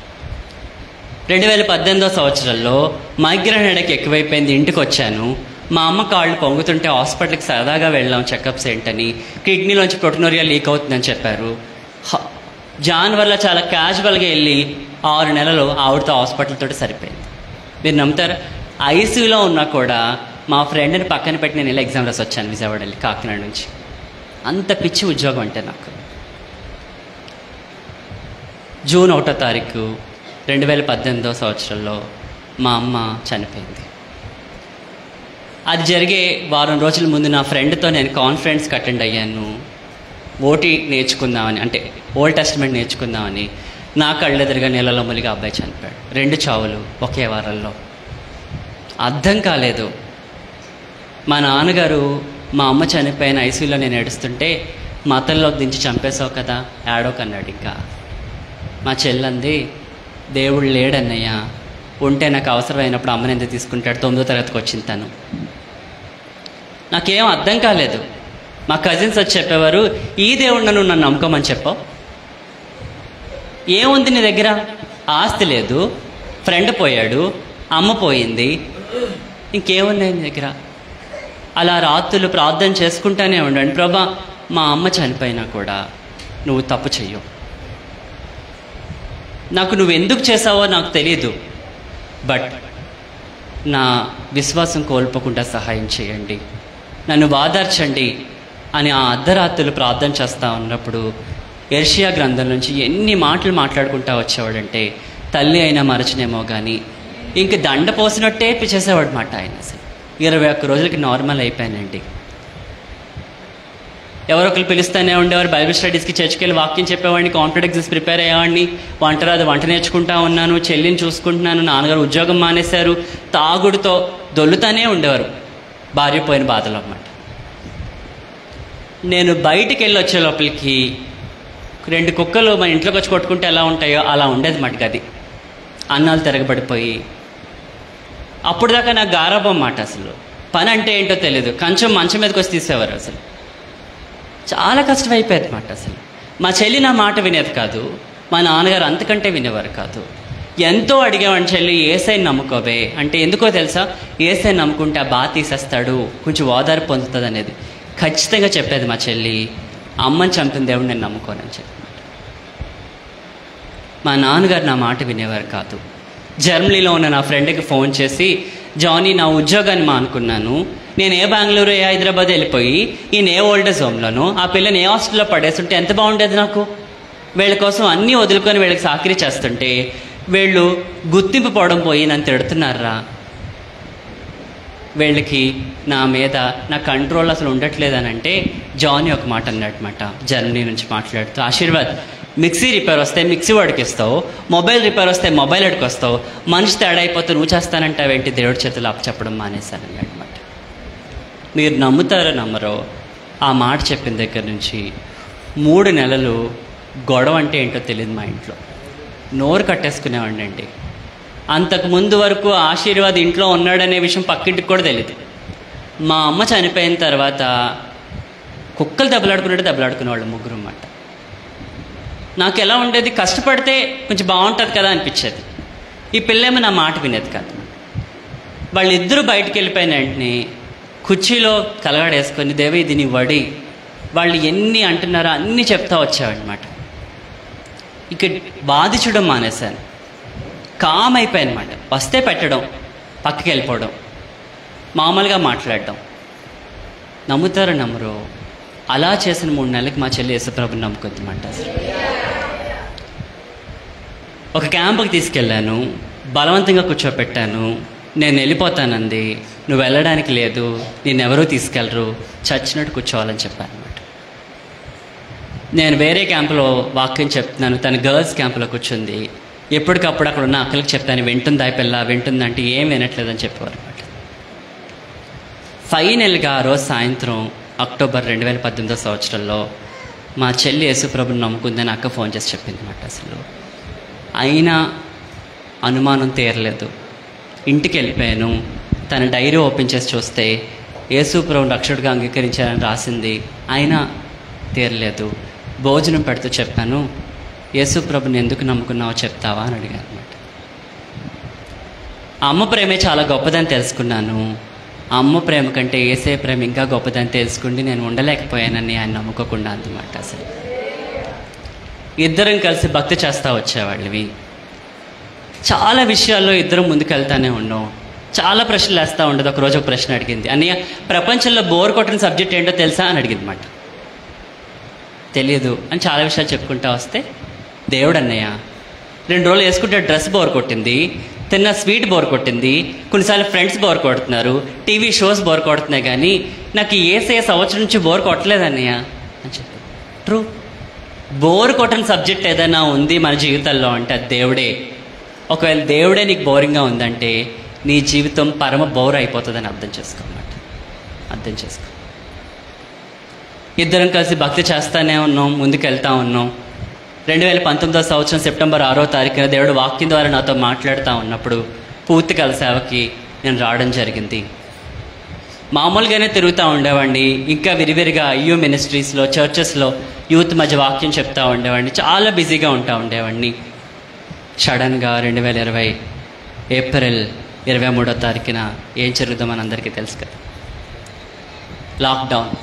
రెండు వేల పద్దెనిమిదో సంవత్సరంలో మైగ్రేన్ హెడేక్ ఎక్కువైపోయింది ఇంటికి వచ్చాను మా అమ్మ కాళ్ళు పొంగుతుంటే హాస్పిటల్కి సరదాగా వెళ్ళాం చెకప్స్ ఏంటని కిడ్నీలోంచి ప్రొటోనోరియా లీక్ అవుతుందని చెప్పారు హ- జాన్ వల్ల చాలా క్యాజువల్గా వెళ్ళి ఆరు నెలలు ఆవిడతో హాస్పిటల్ తోటి సరిపోయింది మీరు నమ్ముతారా ఐసీయూలో ఉన్నా కూడా మా ఫ్రెండ్ని పక్కన పెట్టి నేను వెళ్ళి ఎగ్జామ్ రాసి వచ్చాను విజయవాడ వెళ్ళి కాకినాడ నుంచి అంత పిచ్చి ఉద్యోగం అంటే నాకు జూన్ ఒకటో తారీఖు రెండు వేల పద్దెనిమిదో సంవత్సరంలో మా అమ్మ చనిపోయింది అది జరిగే వారం రోజుల ముందు నా ఫ్రెండ్తో నేను కాన్ఫరెన్స్కి అటెండ్ అయ్యాను ఓటీ నేర్చుకుందామని అంటే ఓల్డ్ టెస్ట్మెంట్ నేర్చుకుందామని నా కళ్ళెదురుగా నీళ్ళలో ములిగా అబ్బాయి చనిపోయాడు రెండు చావులు ఒకే వారంలో అర్థం కాలేదు మా నాన్నగారు మా అమ్మ చనిపోయిన ఐసీయూలో నేను ఏడుస్తుంటే మతల్లో దించి చంపేశావు కదా ఏడోకన్నాడు ఇంకా మా చెల్లంది దేవుడు లేడన్నయ్య ఉంటే నాకు అవసరమైనప్పుడు అమ్మని ఎందుకు తీసుకుంటాడు తొమ్మిదో తరగతికి వచ్చింది తను నాకేం అర్థం కాలేదు మా కజిన్స్ వచ్చి చెప్పేవారు ఈ దేవుడు నన్ను నన్ను నమ్ముకోమని చెప్పావు ఏముంది నీ దగ్గర ఆస్తి లేదు ఫ్రెండ్ పోయాడు అమ్మ పోయింది ఇంకేమున్నాయి నీ దగ్గర అలా రాత్రులు ప్రార్థన చేసుకుంటానే ఉండండి ప్రభా మా అమ్మ చనిపోయినా కూడా నువ్వు తప్పు చెయ్యవు నాకు నువ్వు ఎందుకు చేసావో నాకు తెలియదు బట్ నా విశ్వాసం కోల్పోకుండా సహాయం చేయండి నన్ను వాదార్చండి అని ఆ అర్ధరాత్రులు ప్రార్థన చేస్తా ఉన్నప్పుడు ఎర్షియా గ్రంథం నుంచి ఎన్ని మాటలు మాట్లాడుకుంటా వచ్చేవాడంటే తల్లి అయినా మరచనేమో కానీ ఇంక దండ పోసినట్టే చేసేవాడు మాట ఆయన అసలు ఇరవై ఒక్క రోజులకి నార్మల్ అయిపోయానండి ఎవరో ఒకరు పిలుస్తూనే ఉండేవారు బైబిల్ స్టడీస్కి చర్చికి వెళ్ళి వాక్యం చెప్పేవాడిని కాంపిటేటివ్ ఎగ్జామ్స్ ప్రిపేర్ అయ్యేవాడిని వంట రాదు వంట నేర్చుకుంటా ఉన్నాను చెల్లిని చూసుకుంటున్నాను నాన్నగారు ఉద్యోగం మానేశారు తాగుడుతో దొల్లుతానే ఉండేవారు భార్య పోయిన బాధలు అన్నమాట నేను బయటికి వెళ్ళి వచ్చే లోపలికి రెండు కుక్కలు మన ఇంట్లోకి వచ్చి కొట్టుకుంటే ఎలా ఉంటాయో అలా ఉండేది మాట గది అన్నాలు తిరగబడిపోయి అప్పుడు దాకా నాకు గారాబం మాట అసలు పని అంటే ఏంటో తెలియదు కొంచెం మంచం మీదకి వచ్చి తీసేవారు అసలు చాలా కష్టమైపోయేది మాట అసలు మా చెల్లి నా మాట వినేది కాదు మా నాన్నగారు అంతకంటే వినేవారు కాదు ఎంతో అడిగేవాడిని చెల్లి ఏసై నమ్ముకోవే అంటే ఎందుకో తెలుసా ఏసై నమ్ముకుంటే ఆ బాధ తీసేస్తాడు కొంచెం ఓదారు పొందుతుంది అనేది ఖచ్చితంగా చెప్పేది మా చెల్లి అమ్మని చంపిన దేవుడు నేను నమ్ముకోనని చెప్పి మా నాన్నగారు నా మాట వినేవారు కాదు జర్మనీలో ఉన్న నా ఫ్రెండ్కి ఫోన్ చేసి జానీ నా ఉద్యోగాన్ని మానుకున్నాను నేను ఏ బెంగళూరు ఏ హైదరాబాద్ వెళ్ళిపోయి ఈయన ఏ ఓల్డేజ్ హోమ్లోనూ ఆ పిల్లని ఏ హాస్టల్లో పడేస్తుంటే ఎంత బాగుండేది నాకు వీళ్ళ కోసం అన్నీ వదులుకొని వీళ్ళకి సాకిరీ చేస్తుంటే వీళ్ళు గుర్తింపు పోవడం పోయి నన్ను తిడుతున్నారా వీళ్ళకి నా మీద నా కంట్రోల్ అసలు ఉండట్లేదనంటే జానీ ఒక మాట అన్నమాట జర్మనీ నుంచి మాట్లాడుతూ ఆశీర్వాద్ మిక్సీ రిపేర్ వస్తే మిక్సీ వాడికి ఇస్తావు మొబైల్ రిపేర్ వస్తే మొబైల్ వాడికి వస్తావు మనిషి తేడా అయిపోతే నువ్వు చేస్తానంటావేంటి దేవుడి చేతులు అప్పచెప్పడం మానేశాను అనమాట మీరు నమ్ముతారో నమ్మరో ఆ మాట చెప్పిన దగ్గర నుంచి మూడు నెలలు గొడవ అంటే ఏంటో తెలియదు మా ఇంట్లో నోరు కట్టేసుకునేవాడిని అండి అంతకు ముందు వరకు ఆశీర్వాద్ ఇంట్లో ఉన్నాడనే విషయం పక్కింటికి కూడా తెలియదు మా అమ్మ చనిపోయిన తర్వాత కుక్కలు దెబ్బలాడుకున్నట్టు దెబ్బలాడుకునేవాళ్ళు ముగ్గురు అన్నమాట నాకు ఎలా ఉండేది కష్టపడితే కొంచెం బాగుంటుంది కదా అనిపించేది ఈ పిల్లేమో నా మాట వినేది కాదు వాళ్ళిద్దరూ బయటికి వెళ్ళిపోయిన వెంటనే కుర్చీలో కలగాడేసుకొని దేవి ఇది నీ వడి వాళ్ళు ఎన్ని అంటున్నారో అన్నీ చెప్తా వచ్చావన్నమాట ఇక బాధించడం మానేశాను కామ్ అయిపోయానమాట వస్తే పెట్టడం పక్కకి వెళ్ళిపోవడం మామూలుగా మాట్లాడడం నమ్ముతారో నమ్మరు అలా చేసిన మూడు నెలలకు మా చెల్లి యేసుప్రభుని నమ్ముకుందన్నమాట అసలు ఒక క్యాంపుకి తీసుకెళ్ళాను బలవంతంగా కూర్చోపెట్టాను నేను వెళ్ళిపోతానంది నువ్వు వెళ్ళడానికి లేదు నేను ఎవరూ తీసుకెళ్ళరు చచ్చినట్టు కూర్చోవాలని చెప్పాను అనమాట నేను వేరే క్యాంపులో వాక్యం చెప్తున్నాను తన గర్ల్స్ క్యాంపులో కూర్చుంది ఎప్పటికప్పుడు అక్కడ ఉన్న అక్కలకి చెప్తాను వింటుందా ఈ పిల్ల వింటుందంటే ఏం వినట్లేదని చెప్పేవారు అనమాట ఫైనల్గా ఆ రోజు సాయంత్రం అక్టోబర్ రెండు వేల పద్దెనిమిదో సంవత్సరంలో మా చెల్లి యేసుప్రభుని నమ్ముకుందని అక్క ఫోన్ చేసి చెప్పింది అనమాట అసలు అయినా అనుమానం తీరలేదు ఇంటికి వెళ్ళిపోయాను తన డైరీ ఓపెన్ చేసి చూస్తే యేసుప్రభుని రక్షకుడిగా అంగీకరించాలని రాసింది అయినా తీరలేదు భోజనం పెడుతూ చెప్పాను యేసుప్రభుని ఎందుకు నమ్ముకున్నావో చెప్తావా అని అడిగాను అనమాట అమ్మ ప్రేమే చాలా గొప్పదని తెలుసుకున్నాను అమ్మ ప్రేమ కంటే ఏసే ప్రేమ ఇంకా గొప్పదని తెలుసుకుండి నేను ఉండలేకపోయానని ఆయన నమ్ముకోకుండా అందమాట అసలు ఇద్దరం కలిసి భక్తి చేస్తూ వచ్చేవాళ్ళవి చాలా విషయాల్లో ఇద్దరం ముందుకెళ్తానే ఉన్నాం చాలా ప్రశ్నలు వేస్తూ ఉండదు ఒకరోజు ఒక ప్రశ్న అడిగింది అన్నయ్య ప్రపంచంలో బోర్ కొట్టిన సబ్జెక్ట్ ఏంటో తెలుసా అని అడిగింది మాట తెలియదు అని చాలా విషయాలు చెప్పుకుంటా వస్తే దేవుడు అన్నయ్య రెండు రోజులు వేసుకుంటే డ్రెస్ బోర్ కొట్టింది తిన్న స్వీట్ బోర్ కొట్టింది కొన్నిసార్లు ఫ్రెండ్స్ బోర్ కొడుతున్నారు టీవీ షోస్ బోర్ కొడుతున్నాయి కానీ నాకు ఏసే సంవత్సరం నుంచి బోర్ కొట్టలేదు అన్నయ్య అని చెప్పి ట్రూ బోర్ కొట్టని సబ్జెక్ట్ ఏదైనా ఉంది మన జీవితంలో అంటే అది దేవుడే ఒకవేళ దేవుడే నీకు బోరింగ్గా ఉందంటే నీ జీవితం పరమ బోర్ అయిపోతుందని అర్థం చేసుకోమాట అర్థం చేసుకో ఇద్దరం కలిసి భక్తి చేస్తానే ఉన్నాం ముందుకు వెళ్తా ఉన్నాం రెండు వేల పంతొమ్మిదో సంవత్సరం సెప్టెంబర్ ఆరో తారీఖున దేవుడు వాక్యం ద్వారా నాతో మాట్లాడుతూ ఉన్నప్పుడు పూర్తికాల సేవకి నేను రావడం జరిగింది మామూలుగానే తిరుగుతూ ఉండేవాడిని ఇంకా విరివిరిగా అయ్యో మినిస్ట్రీస్లో చర్చెస్లో యూత్ మధ్య వాక్యం చెప్తా ఉండేవాడిని చాలా బిజీగా ఉంటా ఉండేవాడిని సడన్గా రెండు వేల ఇరవై ఏప్రిల్ ఇరవై మూడో తారీఖున ఏం జరుగుతుందో మన అందరికీ తెలుసు కదా లాక్డౌన్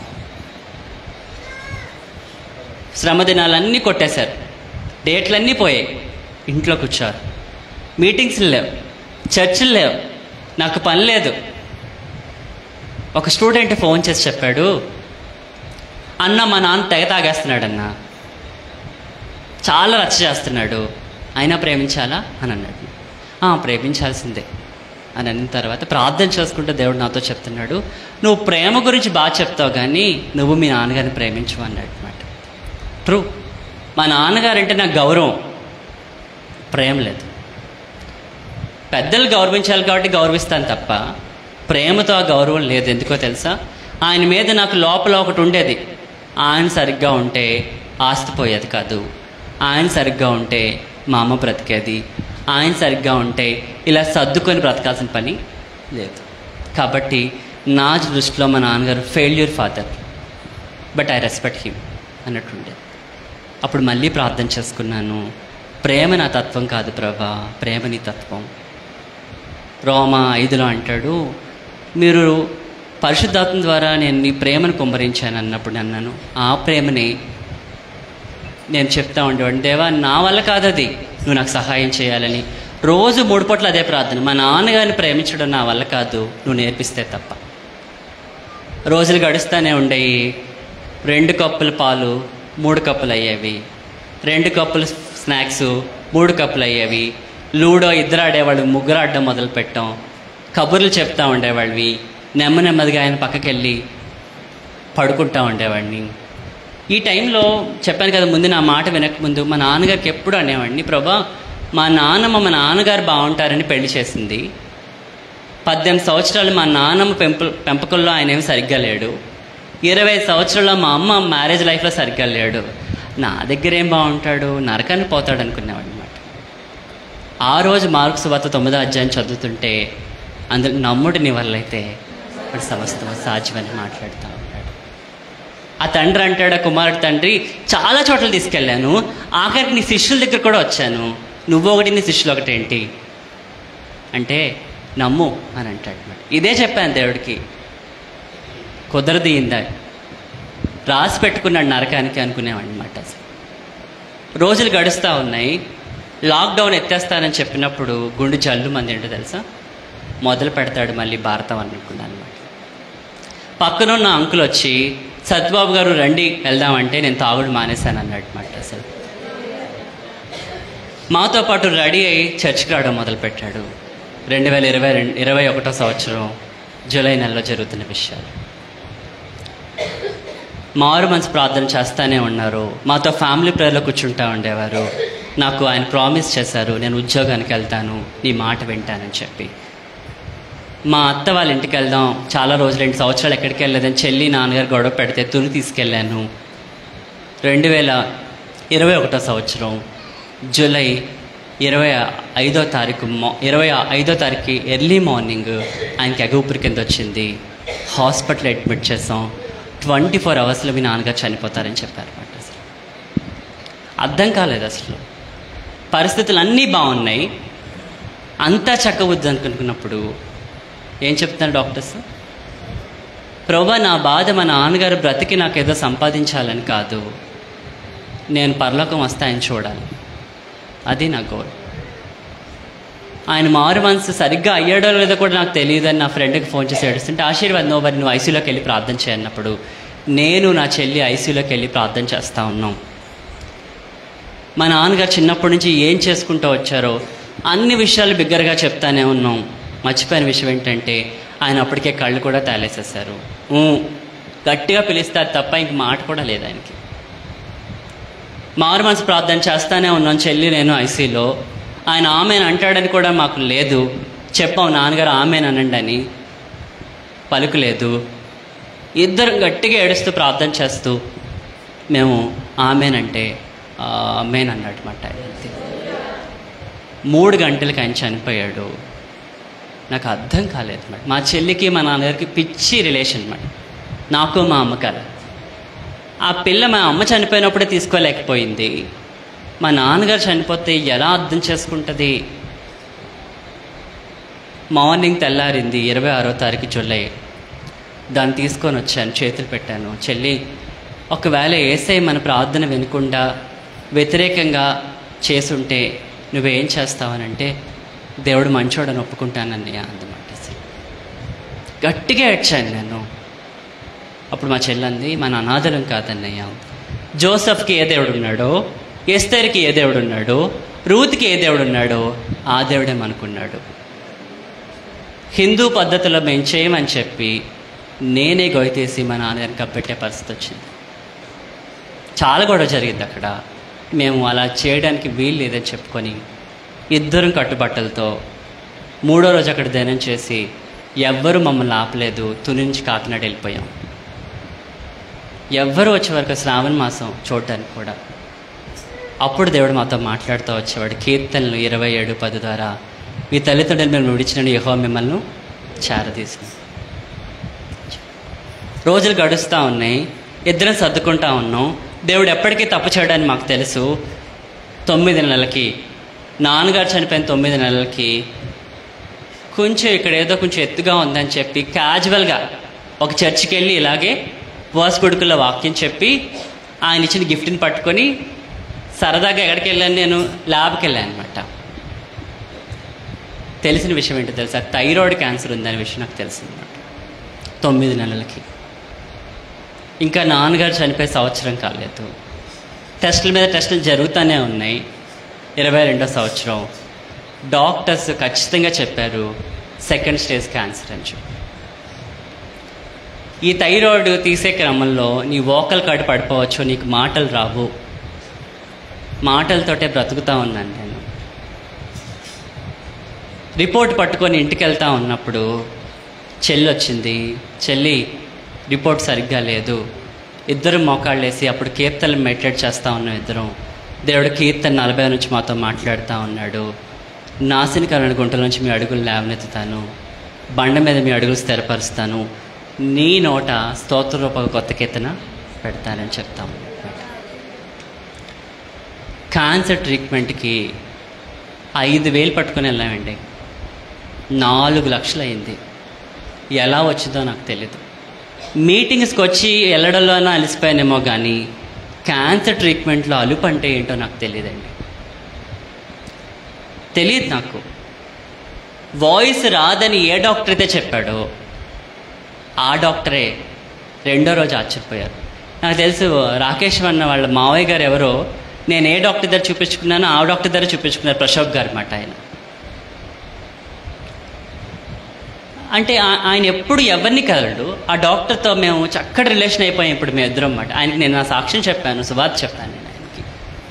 శ్రమ దినాలన్నీ కొట్టేశారు డేట్లన్నీ పోయాయి ఇంట్లో కూర్చోరు మీటింగ్స్ లేవు చర్చిలు లేవు నాకు పని లేదు ఒక స్టూడెంట్ ఫోన్ చేసి చెప్పాడు అన్న మా నాన్న తెగ తాగేస్తున్నాడన్న చాలా రచ్చ చేస్తున్నాడు అయినా ప్రేమించాలా అని అన్నాడు "ఆ, ప్రేమించాల్సిందే అని అన్న తర్వాత ప్రార్థన చేసుకుంటే దేవుడు నాతో చెప్తున్నాడు నువ్వు ప్రేమ గురించి బాగా చెప్తావు కానీ నువ్వు మీ నాన్నగారిని ప్రేమించు అన్నాడు అనమాట ట్రూ మా నాన్నగారంటే నాకు గౌరవం ప్రేమ లేదు పెద్దలు గౌరవించాలి కాబట్టి గౌరవిస్తాను తప్ప ప్రేమతో ఆ గౌరవం లేదు ఎందుకో తెలుసా ఆయన మీద నాకు లోపల ఒకటి ఉండేది ఆయన సరిగ్గా ఉంటే ఆస్తి పోయేది కాదు ఆయన సరిగ్గా ఉంటే మా అమ్మ బ్రతికేది ఆయన సరిగ్గా ఉంటే ఇలా సర్దుకొని బ్రతకాల్సిన పని లేదు కాబట్టి నా దృష్టిలో మా నాన్నగారు failure father but I respect him అన్నట్టుండే అప్పుడు మళ్ళీ ప్రార్థన చేసుకున్నాను ప్రేమ నా తత్వం కాదు ప్రభా ప్రేమ నీ తత్వం రోమ ఐదులో అంటాడు మీరు పరిశుద్ధాత్మ ద్వారా నేను నీ ప్రేమను కుమ్మరించాను అన్నప్పుడు నేను అన్నాను ఆ ప్రేమని నేను చెప్తా ఉండేవాడిని దేవా నా వల్ల కాదు అది నువ్వు నాకు సహాయం చేయాలని రోజు మూడు పూట్ల అదే ప్రార్థన మా నాన్నగారిని ప్రేమించడం నా వల్ల కాదు నువ్వు నేర్పిస్తే తప్ప రోజులు గడుస్తూనే ఉండేవి రెండు కప్పుల పాలు మూడు కప్పులు అయ్యేవి రెండు కప్పులు స్నాక్స్ మూడు కప్పులు అయ్యేవి లూడో ఇద్దరు ఆడేవాళ్ళు ముగ్గురు ఆడడం మొదలు పెట్టాం కబుర్లు చెప్తా ఉండేవాళ్ళవి నెమ్మ నెమ్మదిగా ఆయన పక్కకి వెళ్ళి పడుకుంటా ఉండేవాడిని ఈ టైంలో చెప్పాను కదా ముందు నా మాట వినక ముందు మా నాన్నగారికి ఎప్పుడు అనేవాడిని ప్రభా మా నాన్నమ్మ మా నాన్నగారు బాగుంటారని పెళ్లి చేసింది పద్దెనిమిది సంవత్సరాలు మా నాన్నమ్మ పెంపు పెంపకంలో ఆయన ఏమి సరిగ్గా లేడు ఇరవై సంవత్సరాల్లో మా అమ్మ మ్యారేజ్ లైఫ్లో సరిగ్గా లేడు నా దగ్గర ఏం బాగుంటాడు నరకాన్ని పోతాడు అనుకునేవాడు అనమాట ఆ రోజు మార్క్స్ వద్ద తొమ్మిదో అధ్యాయం చదువుతుంటే అందులో నమ్ముడు నీ వల్ల అయితే వాడు సమస్తం సాధ్యమని మాట్లాడుతూ ఉంటాడు ఆ తండ్రి అంటాడు ఆ కుమారుడు తండ్రి చాలా చోట్ల తీసుకెళ్ళాను ఆఖరికి నీ శిష్యుల దగ్గర కూడా వచ్చాను నువ్వు ఒకటి నీ శిష్యులు ఒకటి ఏంటి అంటే నమ్ము అని అంటాడు అన్నమాట. ఇదే చెప్పాను దేవుడికి కుదరదు ఇందా రాసి పెట్టుకున్నాడు నరకానికి అనుకునేవాడిని అనమాట అసలు రోజులు గడుస్తూ ఉన్నాయి లాక్డౌన్ ఎత్తేస్తానని చెప్పినప్పుడు గుండె జల్లు మంది ఏంటో తెలుసా మొదలు పెడతాడు మళ్ళీ భారతం అనుకున్నాను అనమాట పక్కన ఉన్న అంకుల్ వచ్చి సత్యబాబు గారు రండి వెళ్దామంటే నేను తాగుడు మానేశాను అన్నాడు అనమాట అసలు మాతో పాటు రెడీ అయ్యి చర్చికి రావడం మొదలుపెట్టాడు రెండు వేల ఇరవై రెండు ఇరవై ఒకటో సంవత్సరం జూలై నెలలో జరుగుతున్న విషయాలు మారు మనసు ప్రార్థన చేస్తానే ఉన్నారు మాతో ఫ్యామిలీ ప్రేయర్లో కూర్చుంటా ఉండేవారు నాకు ఆయన ప్రామిస్ చేశారు నేను ఉద్యోగానికి వెళ్తాను నీ మాట వింటానని చెప్పి మా అత్త వాళ్ళ ఇంటికి వెళ్దాం చాలా రోజులు రెండు సంవత్సరాలు ఎక్కడికి వెళ్ళలేదని చెల్లి నాన్నగారు గొడవ పెడితే తుని తీసుకెళ్ళాను రెండు వేల ఇరవై ఒకటో సంవత్సరం జూలై ఇరవై ఐదో తారీఖు మా ఇరవై ఐదో తారీఖు ఎర్లీ మార్నింగ్ ఆయనకి ఎగూపిరి కింద వచ్చింది హాస్పిటల్ అడ్మిట్ చేసాం ట్వంటీ ఫోర్ అవర్స్లో మీ నాన్నగారు చనిపోతారని చెప్పారు అన్నమాట అసలు అర్థం కాలేదు అసలు పరిస్థితులు అన్నీ బాగున్నాయి అంతా చక్కవద్దు అనుకున్నప్పుడు ఏం చెప్తున్నారు డాక్టర్స్ ప్రభా నా బాధ మా నాన్నగారు బ్రతికి నాకేదో సంపాదించాలని కాదు నేను పరలోకం వస్తాయని చూడాలి అది నా గోల్ ఆయన మారు మనసు సరిగ్గా అయ్యాడో లేదో కూడా నాకు తెలియదని నా ఫ్రెండ్కి ఫోన్ చేసి ఏడుస్తుంటే ఆశీర్వాద్ నోబరి నువ్వు ఐసీలోకి వెళ్ళి ప్రార్థన చేయన్నప్పుడు నేను నా చెల్లి ఐసీలోకి వెళ్ళి ప్రార్థన చేస్తూ ఉన్నాం మా నాన్నగారు చిన్నప్పటి నుంచి ఏం చేసుకుంటూ వచ్చారో అన్ని విషయాలు బిగ్గరగా చెప్తానే ఉన్నాం మర్చిపోయిన విషయం ఏంటంటే ఆయన అప్పటికే కళ్ళు కూడా తేలేసేసారు ఊ, గట్టిగా పిలిస్తారు తప్ప ఇంక మాట కూడా లేదు ఆయనకి మారు మనసు ప్రార్థన చేస్తానే ఉన్నాం చెల్లి నేను ఐసీలో ఆయన ఆమెను అంటాడని కూడా మాకు లేదు చెప్పాం నాన్నగారు ఆమెను అనండి అని పలుకులేదు ఇద్దరు గట్టిగా ఏడుస్తూ ప్రార్థన చేస్తూ మేము ఆమెనంటే ఆమెన్ అన్నట్టు మాట అంతే మూడు గంటలకి ఆయన చనిపోయాడు నాకు అర్థం కాలేదు మేడం మా చెల్లికి మా నాన్నగారికి పిచ్చి రిలేషన్ మేడం నాకు మా అమ్మకారు ఆ పిల్ల మా అమ్మ చనిపోయినప్పుడే తీసుకోలేకపోయింది మా నాన్నగారు చనిపోతే ఎలా అర్థం చేసుకుంటుంది మార్నింగ్ తెల్లారింది ఇరవై ఆరో తారీఖు జూలై దాన్ని తీసుకొని వచ్చాను చేతులు పెట్టాను చెల్లి ఒకవేళ ఏసై మన ప్రార్థన వినకుండా వ్యతిరేకంగా చేసుంటే నువ్వేం చేస్తావనంటే దేవుడు మంచోడని ఒప్పుకుంటానన్నయ్య అందమాట గట్టిగా ఏడ్చాను నేను అప్పుడు మా చెల్లంది మన అనాథలం కాదన్నయ్య జోసఫ్కి ఏ దేవుడు ఉన్నాడో ఎస్తేర్కి ఏ దేవుడు ఉన్నాడో రూత్కి ఏ దేవుడు ఉన్నాడో ఆ దేవుడే మనకున్నాడు హిందూ పద్ధతిలో మేము చేయమని చెప్పి నేనే గొయ్యతీసి మా నాన్నగారిని కప్పెట్టే పరిస్థితి వచ్చింది చాలా గొడవ జరిగింది అక్కడ మేము అలా చేయడానికి వీలు లేదని చెప్పుకొని ఇద్దరం కట్టుబట్టలతో మూడో రోజు అక్కడ ధ్యానం చేసి ఎవ్వరూ మమ్మల్ని ఆపలేదు తుని నుంచి కాకినాడ వెళ్ళిపోయాం ఎవ్వరు వచ్చే వరకు శ్రావణ మాసం చూడడానికి కూడా అప్పుడు దేవుడు మాతో మాట్లాడుతూ వచ్చేవాడు కీర్తనలు ఇరవై ఏడు పది ద్వారా మీ తల్లిదండ్రులు మేము విడిచిన యహో మిమ్మల్ని చేరదీసింది రోజులు గడుస్తూ ఉన్నాయి ఇద్దరం సర్దుకుంటా ఉన్నాం దేవుడు ఎప్పటికీ తప్పు చేయడానికి మాకు తెలుసు తొమ్మిది నెలలకి నాన్నగారు చనిపోయిన తొమ్మిది నెలలకి కొంచెం ఇక్కడ ఏదో కొంచెం ఎత్తుగా ఉందని చెప్పి క్యాజువల్గా ఒక చర్చికి వెళ్ళి ఇలాగే ఉపవాస కొడుకుల వాక్యం చెప్పి ఆయన ఇచ్చిన గిఫ్ట్ని పట్టుకొని సరదాగా ఎక్కడికి వెళ్ళాను నేను ల్యాబ్కి వెళ్ళాను అనమాట తెలిసిన విషయం ఏంటో తెలుసా థైరాయిడ్ క్యాన్సర్ ఉందనే విషయం నాకు తెలిసిందన్నమాట తొమ్మిది నెలలకి ఇంకా నాన్నగారు చనిపోయే సంవత్సరం కాలేదు టెస్టుల మీద టెస్టులు జరుగుతూనే ఉన్నాయి ఇరవై రెండో సంవత్సరం డాక్టర్స్ ఖచ్చితంగా చెప్పారు సెకండ్ స్టేజ్ క్యాన్సర్ అని చెప్పి ఈ థైరాయిడ్ తీసే క్రమంలో నీ వోకల్ కార్డు పడిపోవచ్చు నీకు మాటలు రావు మాటలతోటే బ్రతుకుతా ఉన్నాను నేను రిపోర్ట్ పట్టుకొని ఇంటికి వెళ్తా ఉన్నప్పుడు చెల్లి వచ్చింది చెల్లి రిపోర్ట్ సరిగ్గా లేదు ఇద్దరు మోకాళ్ళు వేసి అప్పుడు కీర్తనలు మెడిటేట్ చేస్తూ ఉన్నాం ఇద్దరం దేవుడు కీర్తన నలభై నుంచి మాతో మాట్లాడుతూ ఉన్నాడు నాశనకరణ గుంటల నుంచి మీ అడుగులు లేవనెత్తుతాను బండ మీద మీ అడుగులు స్థిరపరుస్తాను నీ నోట స్తోత్ర రూప కొత్త కీర్తన పెడతానని చెప్తాము క్యాన్సర్ ట్రీట్మెంట్కి ఐదు వేలు పట్టుకొని వెళ్ళామండి నాలుగు లక్షలు అయింది ఎలా వచ్చిందో నాకు తెలియదు మీటింగ్స్కి వచ్చి వెళ్ళడంలోనే అలసిపోయానేమో కానీ క్యాన్సర్ ట్రీట్మెంట్లో అలుపు అంటే ఏంటో నాకు తెలియదండి తెలియదు నాకు వాయిస్ రాదని ఏ డాక్టర్ అయితే చెప్పాడో ఆ డాక్టరే రెండో రోజు ఆశ్చర్యపోయారు నాకు తెలుసు రాకేష్ అన్న వాళ్ళ మావయ్య గారు ఎవరో నేను ఏ డాక్టర్ దగ్గర చూపించుకున్నానో ఆ డాక్టర్ దగ్గర చూపించుకున్నారు ప్రశోక్ గారు అన్నమాట ఆయన అంటే ఆ- ఆయన ఎప్పుడు ఎవరిని కదలడు ఆ డాక్టర్తో మేము చక్కటి రిలేషన్ అయిపోయాం ఇప్పుడు మేము ఇద్దరం అన్నమాట ఆయనకి నేను నా సాక్ష్యం చెప్పాను సుబాద్ చెప్పాను నేను ఆయనకి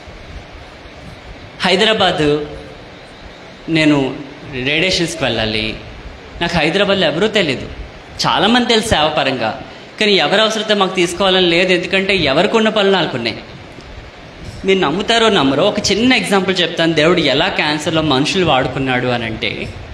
హైదరాబాద్ నేను రేడియేషన్స్కి వెళ్ళాలి నాకు హైదరాబాద్లో ఎవరూ తెలీదు చాలామంది తెలుసు సేవపరంగా కానీ ఎవరి అవసరత మాకు తీసుకోవాలని లేదు ఎందుకంటే ఎవరికి ఉన్న పనులు నాకు ఉన్నాయి మీరు నమ్ముతారో నమ్మరో ఒక చిన్న ఎగ్జాంపుల్ చెప్తాను దేవుడు ఎలా క్యాన్సర్లో మనుషులు వాడుకున్నాడు అని అంటే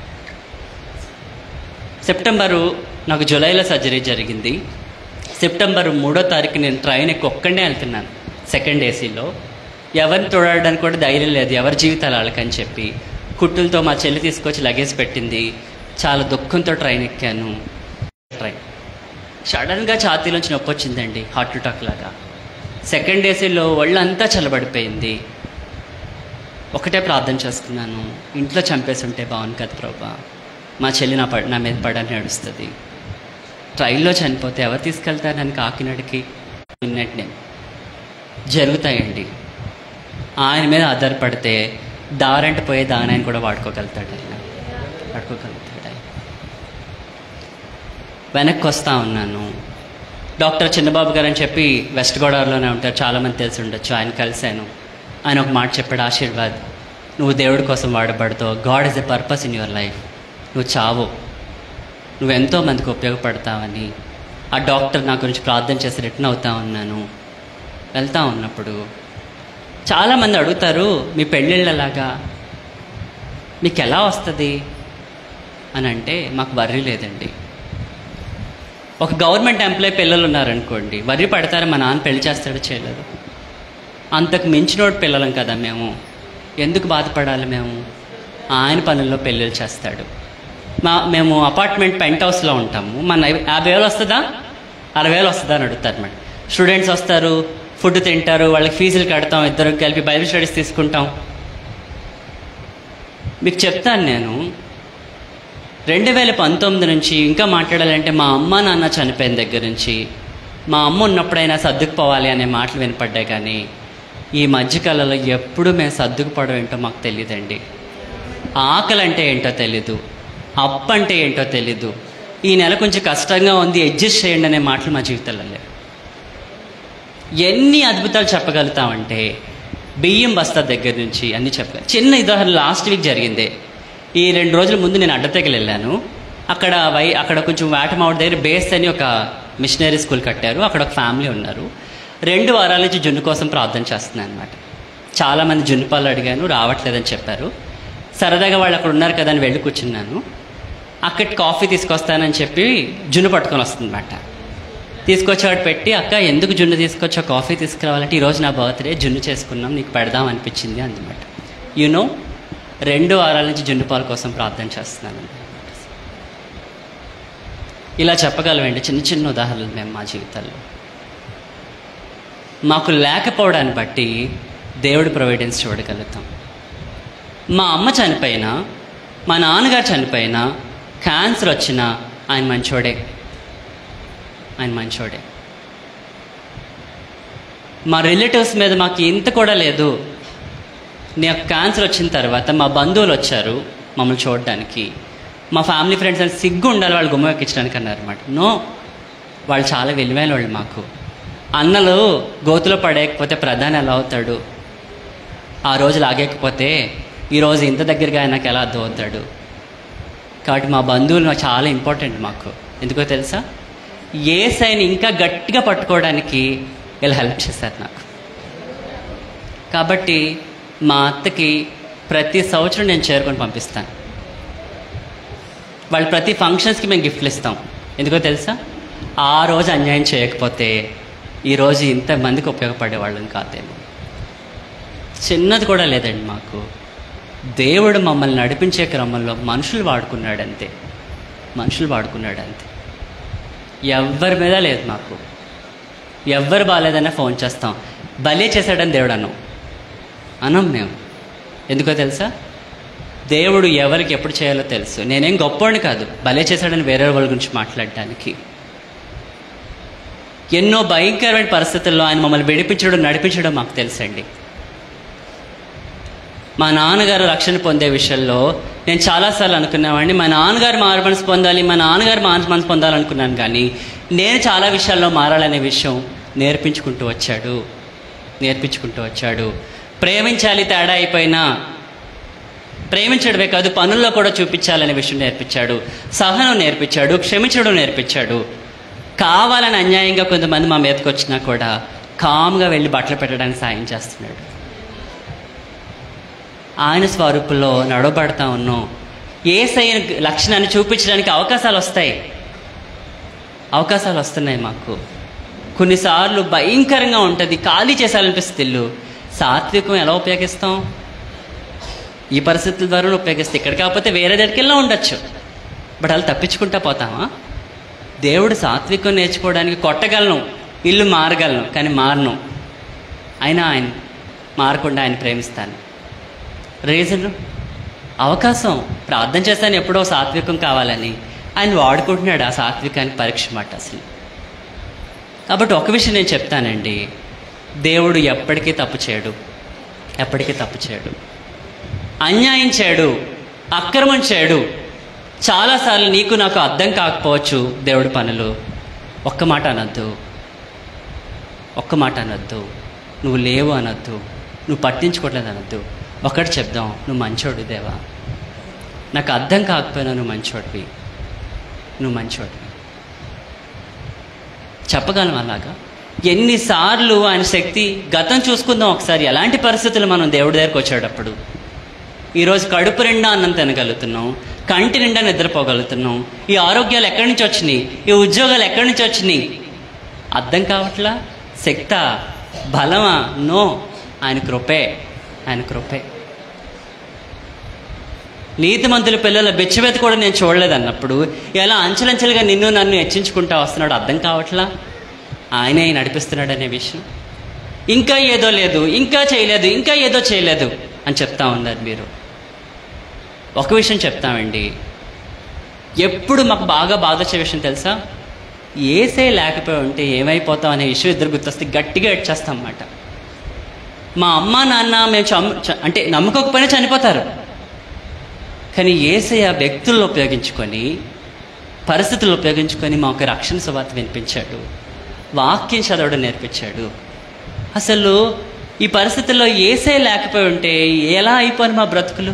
సెప్టెంబరు నాకు జూలైలో సర్జరీ జరిగింది సెప్టెంబర్ మూడో తారీఖు నేను ట్రైన్ ఎక్కి ఒక్కడే వెళ్తున్నాను సెకండ్ ఏసీలో ఎవరిని తోడడానికి కూడా ధైర్యం లేదు ఎవరి జీవితాలు వాళ్ళకని చెప్పి కుట్టులతో మా చెల్లి తీసుకొచ్చి లగేజ్ పెట్టింది చాలా దుఃఖంతో ట్రైన్ ఎక్కాను ట్రైన్ సడన్గా ఛాతీలోంచి నొప్పి వచ్చిందండి హార్ట్ అటాక్ లాగా సెకండ్ డేసీలో ఒళ్ళంతా చల్లబడిపోయింది ఒకటే ప్రార్థన చేసుకున్నాను ఇంట్లో చంపేసి ఉంటే బాగుంది కదా ప్రభా మా చెల్లి నా పడ నా మీద పడని నడుస్తుంది ట్రైల్లో చనిపోతే ఎవరు తీసుకెళ్తారు నన్ను కాకినాడకి విన్నట్టు నేను జరుగుతాయండి ఆయన మీద ఆధారపడితే దారంట పోయే దాని ఆయన కూడా వాడుకోగలుగుతాడు ఆయన వాడుకోగలుగుతాడు ఆయన వెనక్కి వస్తూ ఉన్నాను డాక్టర్ చిన్నబాబు గారు అని చెప్పి వెస్ట్ గోదావరిలోనే ఉంటారు చాలామంది తెలిసి ఉండొచ్చు ఆయన కలిశాను ఆయన ఒక మాట చెప్పాడు ఆశీర్వాద్ నువ్వు దేవుడి కోసం వాడబడతావు God is a purpose in your life నువ్వు చావు నువ్వు ఎంతో మందికి ఉపయోగపడతావని ఆ డాక్టర్ నా గురించి ప్రార్థన చేసి రిటర్న్ అవుతా ఉన్నాను వెళ్తా ఉన్నప్పుడు చాలామంది అడుగుతారు మీ పెళ్ళిళ్ళలాగా మీకు ఎలా వస్తుంది అని అంటే మాకు వర్రీ లేదండి ఒక గవర్నమెంట్ ఎంప్లాయ్ పిల్లలు ఉన్నారనుకోండి వర్రీ పడతారు మా నాన్న పెళ్లి చేస్తాడో చేయలేదు అంతకు మించినోడు పిల్లలం కదా మేము ఎందుకు బాధపడాలి మేము ఆయన పనుల్లో పెళ్ళిళ్ళు చేస్తాడు మా మేము అపార్ట్మెంట్ పెంట్ హౌస్లో ఉంటాము మన యాభై వేలు వస్తుందా అరవై వేలు వస్తుందా అని అడుగుతారు మేడం స్టూడెంట్స్ వస్తారు ఫుడ్ తింటారు వాళ్ళకి ఫీజులు కడతాం ఇద్దరు కలిపి బైబిల్ స్టడీస్ తీసుకుంటాం మీకు చెప్తాను నేను రెండు వేల పంతొమ్మిది నుంచి ఇంకా మాట్లాడాలంటే మా అమ్మ నాన్న చనిపోయిన దగ్గర నుంచి మా అమ్మ ఉన్నప్పుడైనా సర్దుకుపోవాలి అనే మాటలు వినపడ్డాయి కానీ ఈ మధ్యకాలంలో ఎప్పుడు మేము సర్దుకుపోవడం ఏంటో మాకు తెలియదండి ఆకలి అంటే ఏంటో తెలీదు అప్పు అంటే ఏంటో తెలీదు ఈ నెల కొంచెం కష్టంగా ఉంది అడ్జస్ట్ చేయండి అనే మాటలు మా జీవితాల్లో లేవు ఎన్ని అద్భుతాలు చెప్పగలుగుతామంటే బియ్యం బస్తా దగ్గర నుంచి అన్ని చెప్పగలం చిన్న ఉదాహరణ లాస్ట్ వీక్ జరిగిందే ఈ రెండు రోజుల ముందు నేను అడ్డతెగలు వెళ్ళాను అక్కడ వై అక్కడ కొంచెం వేటమావుడి దగ్గర బేస్ అని ఒక మిషనరీ స్కూల్ కట్టారు అక్కడ ఒక ఫ్యామిలీ ఉన్నారు రెండు వారాల నుంచి జున్ను కోసం ప్రార్థన చేస్తున్నాను అనమాట చాలామంది జున్ను పాలు అడిగాను రావట్లేదని చెప్పారు సరదాగా వాళ్ళు అక్కడ ఉన్నారు కదా అని వెళ్ళి కూర్చున్నాను అక్కడ కాఫీ తీసుకొస్తానని చెప్పి జున్ను పట్టుకొని వస్తుందన్నమాట తీసుకొచ్చేవాడు పెట్టి అక్క ఎందుకు జున్ను తీసుకొచ్చా కాఫీ తీసుకురావాలంటే ఈరోజు నా బర్త్డే జున్ను చేసుకున్నాం నీకు పెడదాం అనిపించింది అందమాట యూనో రెండు వారాల నుంచి జున్ను పాల కోసం ప్రార్థన చేస్తున్నాను ఇలా చెప్పగలమండి చిన్న చిన్న ఉదాహరణలు మేము మా జీవితాల్లో మాకు లేకపోవడాన్ని బట్టి దేవుడి ప్రొవిడెన్స్ చూడగలుగుతాం మా అమ్మ చనిపోయినా మా నాన్నగారు చనిపోయినా క్యాన్సర్ వచ్చినా ఆయన మంచోడే ఆయన మంచోడే మా రిలేటివ్స్ మీద మాకు ఇంత కూడా లేదు నాకు క్యాన్సర్ వచ్చిన తర్వాత మా బంధువులు వచ్చారు మమ్మల్ని చూడడానికి మా ఫ్యామిలీ ఫ్రెండ్స్ అని సిగ్గు ఉండాలి వాళ్ళు గుమ్మ ఎక్కించడానికి అన్నారు అనమాట నో వాళ్ళు చాలా విలువైన వాళ్ళు మాకు అన్నలు గోతులో పడేయకపోతే ప్రధాని ఎలా అవుతాడు ఆ రోజు లాగేకపోతే ఈరోజు ఇంత దగ్గరగా ఆయనకు ఎలా అర్థమవుతాడు కాబట్టి మా బంధువులు నాకు చాలా ఇంపార్టెంట్ మాకు ఎందుకో తెలుసా ఏ సైన్ ఇంకా గట్టిగా పట్టుకోవడానికి వీళ్ళు హెల్ప్ చేశారు నాకు కాబట్టి మా అత్తకి ప్రతి సంవత్సరం నేను చేరుకొని పంపిస్తాను వాళ్ళు ప్రతి ఫంక్షన్స్కి మేము గిఫ్ట్లు ఇస్తాం ఎందుకో తెలుసా ఆ రోజు అన్యాయం చేయకపోతే ఈరోజు ఇంతమందికి ఉపయోగపడే వాళ్ళని కాదేమో చిన్నది కూడా లేదండి మాకు దేవుడు మమ్మల్ని నడిపించే క్రమంలో మనుషులు వాడుకున్నాడు అంతే మనుషులు వాడుకున్నాడు అంతే ఎవ్వరి మీద లేదు మాకు ఎవ్వరు బాగాలేదన్నా ఫోన్ చేస్తాం భలే చేశాడని దేవుడు అన్నాం అనం మేము ఎందుకో తెలుసా దేవుడు ఎవరికి ఎప్పుడు చేయాలో తెలుసు నేనేం గొప్పోడిని కాదు భలే చేశాడని వేరే వాళ్ళ గురించి మాట్లాడడానికి ఎన్నో భయంకరమైన పరిస్థితుల్లో ఆయన మమ్మల్ని విడిపించడం నడిపించడం మాకు తెలుసండి మా నాన్నగారు రక్షణ పొందే విషయంలో నేను చాలాసార్లు అనుకున్నామండి మా నాన్నగారు మారు మనసు పొందాలి మా నాన్నగారు మారు మనసు పొందాలనుకున్నాను కానీ నేను చాలా విషయాల్లో మారాలనే విషయం నేర్పించుకుంటూ వచ్చాడు నేర్పించుకుంటూ వచ్చాడు ప్రేమించాలి తేడా అయిపోయినా ప్రేమించడమే కాదు పనుల్లో కూడా చూపించాలనే విషయం నేర్పించాడు సహనం నేర్పించాడు క్షమించడం నేర్పించాడు కావాలని అన్యాయంగా కొంతమంది మా మీదకి వచ్చినా కూడా కామ్గా వెళ్ళి బట్టలు పెట్టడానికి సాయం చేస్తున్నాడు ఆయన స్వరూపంలో నడవబడతా ఉన్నాం ఏ సైన్ లక్షణాన్ని చూపించడానికి అవకాశాలు వస్తాయి అవకాశాలు వస్తున్నాయి మాకు కొన్నిసార్లు భయంకరంగా ఉంటుంది ఖాళీ చేసాలనిపిస్తుంది ఇల్లు సాత్వికం ఎలా ఉపయోగిస్తాం ఈ పరిస్థితుల ద్వారా ఉపయోగిస్తే ఇక్కడ కాకపోతే వేరే దగ్గరికి వెళ్ళా ఉండొచ్చు బట్ అలా తప్పించుకుంటా పోతామా దేవుడు సాత్వికం నేర్చుకోవడానికి కొట్టగలను ఇల్లు మారగలను కానీ మారను అయినా ఆయన మారకుండా ఆయన ప్రేమిస్తాను రీజన్ అవకాశం ప్రార్థన చేస్తాను ఎప్పుడో సాత్వికం కావాలని ఆయన వాడుకుంటున్నాడు ఆ సాత్వికానికి పరీక్ష మాట అసలు కాబట్టి ఒక విషయం నేను చెప్తానండి దేవుడు ఎప్పటికీ తప్పు చేయడు ఎప్పటికీ తప్పు చేయడు అన్యాయం చేయడు అక్రమం చేయడు చాలాసార్లు నీకు నాకు అర్థం కాకపోవచ్చు దేవుడి పనులు ఒక్క మాట అనొద్దు ఒక్క మాట అనొద్దు నువ్వు లేవు అనొద్దు నువ్వు పట్టించుకోవట్లేదు అనొద్దు ఒకటి చెప్దాం నువ్వు మంచోడు దేవా నాకు అర్థం కాకపోయినా నువ్వు మంచోడివి నువ్వు మంచోడివి చెప్పగలం అలాగా ఎన్నిసార్లు ఆయన శక్తి గతం చూసుకుందాం ఒకసారి ఎలాంటి పరిస్థితులు మనం దేవుడి దగ్గరకు వచ్చేటప్పుడు ఈరోజు కడుపు నిండా అన్నం తినగలుగుతున్నాం కంటి నిండా నిద్రపోగలుగుతున్నాం ఈ ఆరోగ్యాలు ఎక్కడి నుంచి వచ్చినాయి ఈ ఉద్యోగాలు ఎక్కడి నుంచి వచ్చినాయి అర్థం కావట్లా శక్త బలమా నో ఆయన కృపే ఆయన కృపే నీతిమంతుల పిల్లల బెచ్చబెత్తి కూడా నేను చూడలేదు అన్నప్పుడు ఎలా అంచెలంచెలుగా నిన్ను నన్ను హెచ్చించుకుంటా వస్తున్నాడు అర్థం కావట్లా ఆయనే నడిపిస్తున్నాడు అనే విషయం ఇంకా ఏదో లేదు ఇంకా చేయలేదు ఇంకా ఏదో చేయలేదు అని చెప్తా ఉన్నారు మీరు ఒక విషయం చెప్తామండి ఎప్పుడు మాకు బాగా బాధ వచ్చే విషయం తెలుసా ఏసే లేకపోయి ఉంటే ఏమైపోతాం అనే విషయం ఇద్దరు గుర్తొస్తే గట్టిగా ఏడ్చేస్తాం అన్నమాట మా అమ్మ నాన్న మేము చమ్ చ- అంటే నమ్మకపోయినా చనిపోతారు కానీ ఏసయ్య వ్యక్తులను ఉపయోగించుకొని పరిస్థితులను ఉపయోగించుకొని మాకు రక్షణ సువార్త వినిపించాడు వాక్యం చదవడం నేర్పించాడు అసలు ఈ పరిస్థితుల్లో ఏసే లేకపోయి ఉంటే ఎలా అయిపోయి మా బ్రతుకులు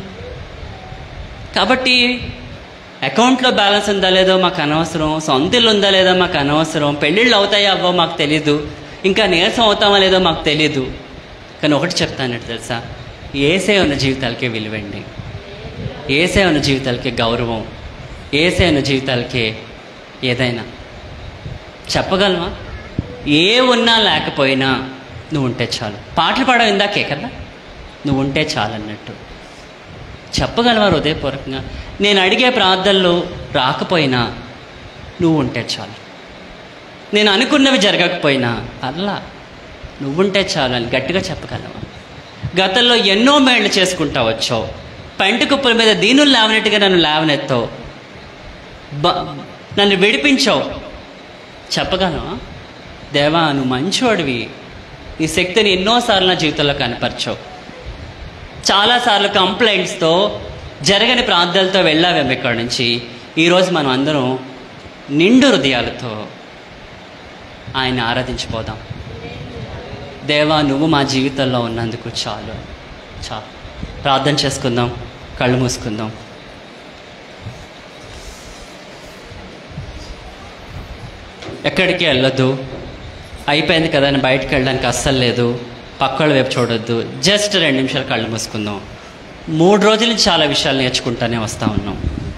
కాబట్టి అకౌంట్లో బ్యాలెన్స్ ఉందా లేదో మాకు అనవసరం సొంత ఇల్లు ఉందా లేదో మాకు అనవసరం పెళ్ళిళ్ళు అవుతాయో అవ్వో మాకు తెలీదు ఇంకా నీరసం అవుతామా లేదో మాకు తెలీదు కానీ ఒకటి చెప్తానంటే తెలుసా ఏసే ఉన్న జీవితాలకే విలువండి ఏసే ఉన్న జీవితాలకే గౌరవం ఏసే ఉన్న జీవితాలకే ఏదైనా చెప్పగలమా ఏ ఉన్నా లేకపోయినా నువ్వు ఉంటే చాలు పాటలు పాడవు ఇందాకే కదా నువ్వు ఉంటే చాలు అన్నట్టు చెప్పగలవా హృదయపూర్వకంగా నేను అడిగే ప్రార్థనలు రాకపోయినా నువ్వు ఉంటే చాలు నేను అనుకున్నవి జరగకపోయినా అల్లా నువ్వుంటే చాలు అని గట్టిగా చెప్పగలవా గతంలో ఎన్నో మేళ్లు చేసుకుంటా వచ్చావు పెంట కుప్పల మీద దీనులు లేవనట్టుగా నన్ను లేవనెత్తావు బ నన్ను విడిపించావు చెప్పగలవా దేవా నువ్వు మంచివాడివి నీ శక్తిని ఎన్నోసార్లు నా జీవితంలో కనపరచావు చాలాసార్లు కంప్లైంట్స్తో జరగని ప్రాంతాలతో వెళ్ళావేమో ఇక్కడి నుంచి ఈరోజు మనం అందరం నిండు హృదయాలతో ఆయన ఆరాధించిపోదాం దేవా నువ్వు మా జీవితంలో ఉన్నందుకు చాలు చాలు ప్రార్థన చేసుకుందాం కళ్ళు మూసుకుందాం ఎక్కడికి వెళ్ళొద్దు అయిపోయింది కదా అని బయటకు వెళ్ళడానికి అస్సలు లేదు పక్కల వైపు చూడొద్దు జస్ట్ రెండు నిమిషాలు కళ్ళు మూసుకుందాం మూడు రోజుల నుంచి చాలా విషయాలు నేర్చుకుంటానే వస్తూ ఉన్నాం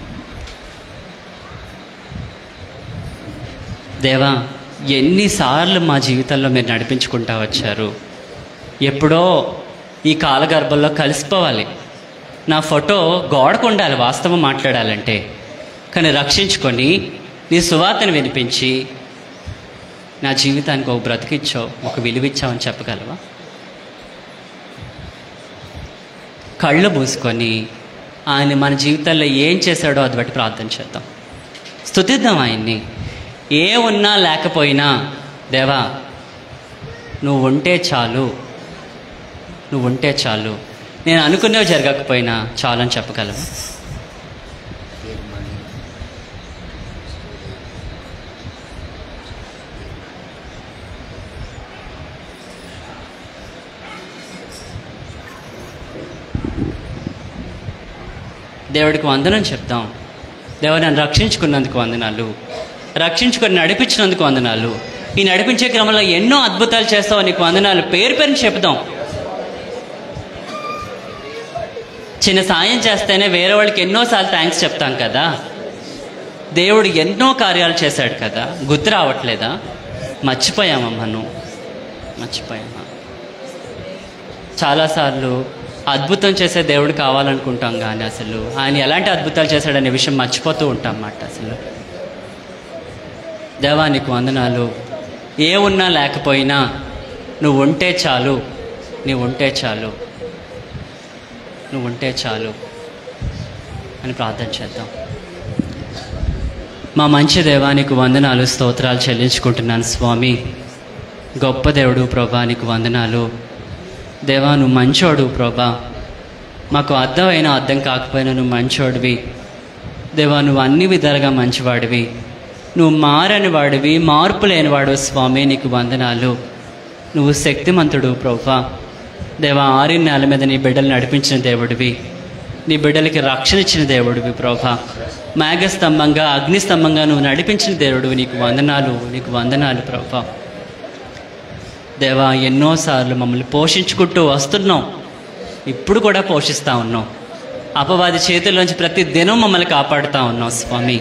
దేవా ఎన్నిసార్లు మా జీవితంలో మీరు నడిపించుకుంటా వచ్చారు ఎప్పుడో ఈ కాలగర్భంలో కలిసిపోవాలి నా ఫోటో గోడకు ఉండాలి వాస్తవం మాట్లాడాలంటే కానీ రక్షించుకొని నీ సువార్తను వినిపించి నా జీవితానికి ఒక బ్రతికిచ్చావు ఒక విలువిచ్చావని చెప్పగలవా కళ్ళు మూసుకొని ఆయన మన జీవితాల్లో ఏం చేశాడో అది బట్టి ప్రార్థన చేద్దాం స్తుతిద్దాం ఆయన్ని ఏ ఉన్నా లేకపోయినా దేవా నువ్వు ఉంటే చాలు నువ్వు ఉంటే చాలు నేను అనుకునేవి జరగకపోయినా చాలు అని చెప్పగలవా దేవుడికి వందనం చెప్తాం దేవుడు నన్ను రక్షించుకున్నందుకు వందనాలు రక్షించుకొని నడిపించినందుకు వందనాలు ఈ నడిపించే క్రమంలో ఎన్నో అద్భుతాలు చేస్తావు నీకు వందనాలు పేరు పేరుని చెప్దాం చిన్న సాయం చేస్తేనే వేరే వాళ్ళకి ఎన్నోసార్లు థ్యాంక్స్ చెప్తాం కదా దేవుడు ఎన్నో కార్యాలు చేశాడు కదా గుర్తు రావట్లేదా మర్చిపోయామమ్మా నువ్వు మర్చిపోయామా చాలాసార్లు అద్భుతం చేసే దేవుడు కావాలనుకుంటాం కానీ అసలు ఆయన ఎలాంటి అద్భుతాలు చేశాడనే విషయం మర్చిపోతూ ఉంటాం అన్నమాట అసలు దేవా నీకు వందనాలు ఏ ఉన్నా లేకపోయినా నువ్వు ఉంటే చాలు నువ్వు ఉంటే చాలు నువ్వు ఉంటే చాలు అని ప్రార్థన చేద్దాం మా మంచి దేవానికి వందనాలు స్తోత్రాలు చెల్లించుకుంటున్నాను స్వామి గొప్ప దేవుడు ప్రభా నీకు వందనాలు దేవా నువ్వు మంచోడు ప్రభా మాకు అర్థమైనా అర్థం కాకపోయినా నువ్వు మంచోడివి దేవా నువ్వు అన్ని విధాలుగా మంచివాడివి నువ్వు మారని వాడివి మార్పు లేనివాడు స్వామి నీకు వందనాలు నువ్వు శక్తిమంతుడు ప్రభా దేవా ఆరిన నేల మీద నీ బిడ్డలు నడిపించిన దేవుడివి నీ బిడ్డలకి రక్షణ ఇచ్చిన దేవుడివి ప్రభా మేఘస్తంభంగా అగ్నిస్తంభంగా నువ్వు నడిపించిన దేవుడివి నీకు వందనాలు నీకు వందనాలు ప్రభా దేవా ఎన్నోసార్లు మమ్మల్ని పోషించుకుంటూ వస్తున్నాం ఇప్పుడు కూడా పోషిస్తూ ఉన్నాం అపవాది చేతుల్లోంచి ప్రతి దినం మమ్మల్ని కాపాడుతూ ఉన్నాం స్వామి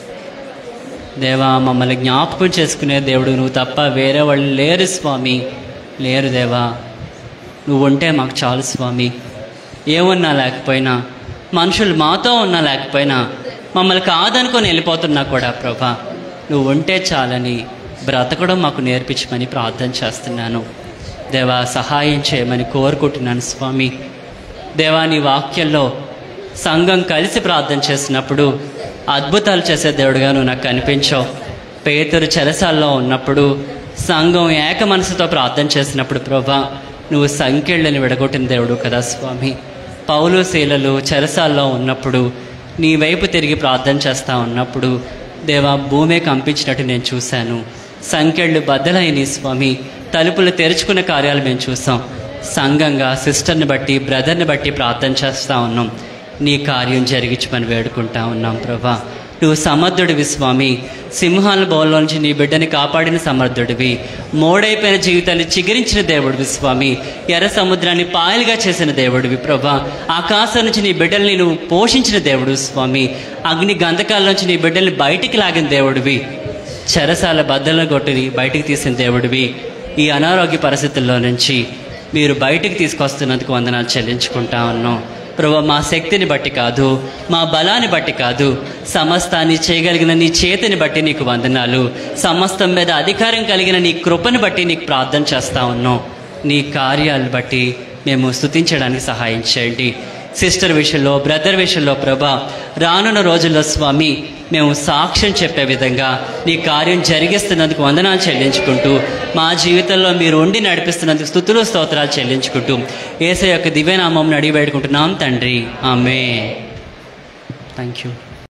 దేవా మమ్మల్ని జ్ఞాపకం చేసుకునే దేవుడు నువ్వు తప్ప వేరే వాళ్ళు లేరు స్వామి లేరు దేవా నువ్వు ఉంటే మాకు చాలు స్వామి ఏమున్నా లేకపోయినా మనుషులు మాతో ఉన్నా లేకపోయినా మమ్మల్ని కాదనుకొని వెళ్ళిపోతున్నా కూడా ప్రభా నువ్వు ఉంటే చాలని బ్రతకడం మాకు నేర్పించమని ప్రార్థన చేస్తున్నాను దేవా సహాయం చేయమని కోరుకుంటున్నాను స్వామి దేవా నీ వాక్యంలో సంఘం కలిసి ప్రార్థన చేసినప్పుడు అద్భుతాలు చేసే దేవుడుగా నువ్వు నాకు కనిపించావు పేతురు చెరసాల్లో ఉన్నప్పుడు సంఘం ఏక మనసుతో ప్రార్థన చేసినప్పుడు ప్రభా నువ్వు సంఖ్యళ్ళని విడగొట్టిన దేవుడు కదా స్వామి పౌలు శీలలు చెరసాల్లో ఉన్నప్పుడు నీ వైపు తిరిగి ప్రార్థన చేస్తా ఉన్నప్పుడు దేవా భూమే కంపించినట్టు నేను చూశాను సంఖ్యళ్ళు బద్దలైన స్వామి తలుపులు తెరుచుకున్న కార్యాలు మేము చూసాం సంఘంగా సిస్టర్ని బట్టి బ్రదర్ని బట్టి ప్రార్థన చేస్తూ ఉన్నాం నీ కార్యం జరిగించమని వేడుకుంటా ఉన్నాం ప్రభా నువ్వు సమర్థుడివి స్వామి సింహాల బోల్లో నుంచి నీ బిడ్డని కాపాడిన సమర్థుడివి మోడైపోయిన జీవితాన్ని చిగురించిన దేవుడివి స్వామి ఎర్ర సముద్రాన్ని పాయలుగా చేసిన దేవుడివి ప్రభా ఆకాశం నుంచి నీ బిడ్డల్ని నువ్వు పోషించిన దేవుడు స్వామి అగ్ని గంధకాల నుంచి నీ బిడ్డల్ని బయటికి లాగిన దేవుడివి చెరసాల బద్దలను కొట్టి బయటికి తీసిన దేవుడివి ఈ అనారోగ్య పరిస్థితుల్లో నుంచి మీరు బయటికి తీసుకొస్తున్నందుకు వందనాలు చెల్లించుకుంటా ఉన్నాం ప్రభు మా శక్తిని బట్టి కాదు మా బలాన్ని బట్టి కాదు సమస్తాన్ని చేయగలిగిన నీ చేతిని బట్టి నీకు వందనాలు సమస్తం మీద అధికారం కలిగిన నీ కృపను బట్టి నీకు ప్రార్థన చేస్తా ఉన్నాం నీ కార్యాలను బట్టి మేము స్తుతించడానికి సహాయం చేయండి సిస్టర్ విషయంలో బ్రదర్ విషయంలో ప్రభా రానున్న రోజుల్లో స్వామి మేము సాక్ష్యం చెప్పే విధంగా నీ కార్యం జరిగిస్తున్నందుకు వందనాలు చెల్లించుకుంటూ మా జీవితంలో మీరు ఉండి నడిపిస్తున్నందుకు స్థుతులు స్తోత్రాలు చెల్లించుకుంటూ ఏసై యొక్క దివ్యనామం అడిగి పెట్టుకుంటున్నాం తండ్రి ఆమె థ్యాంక్ యూ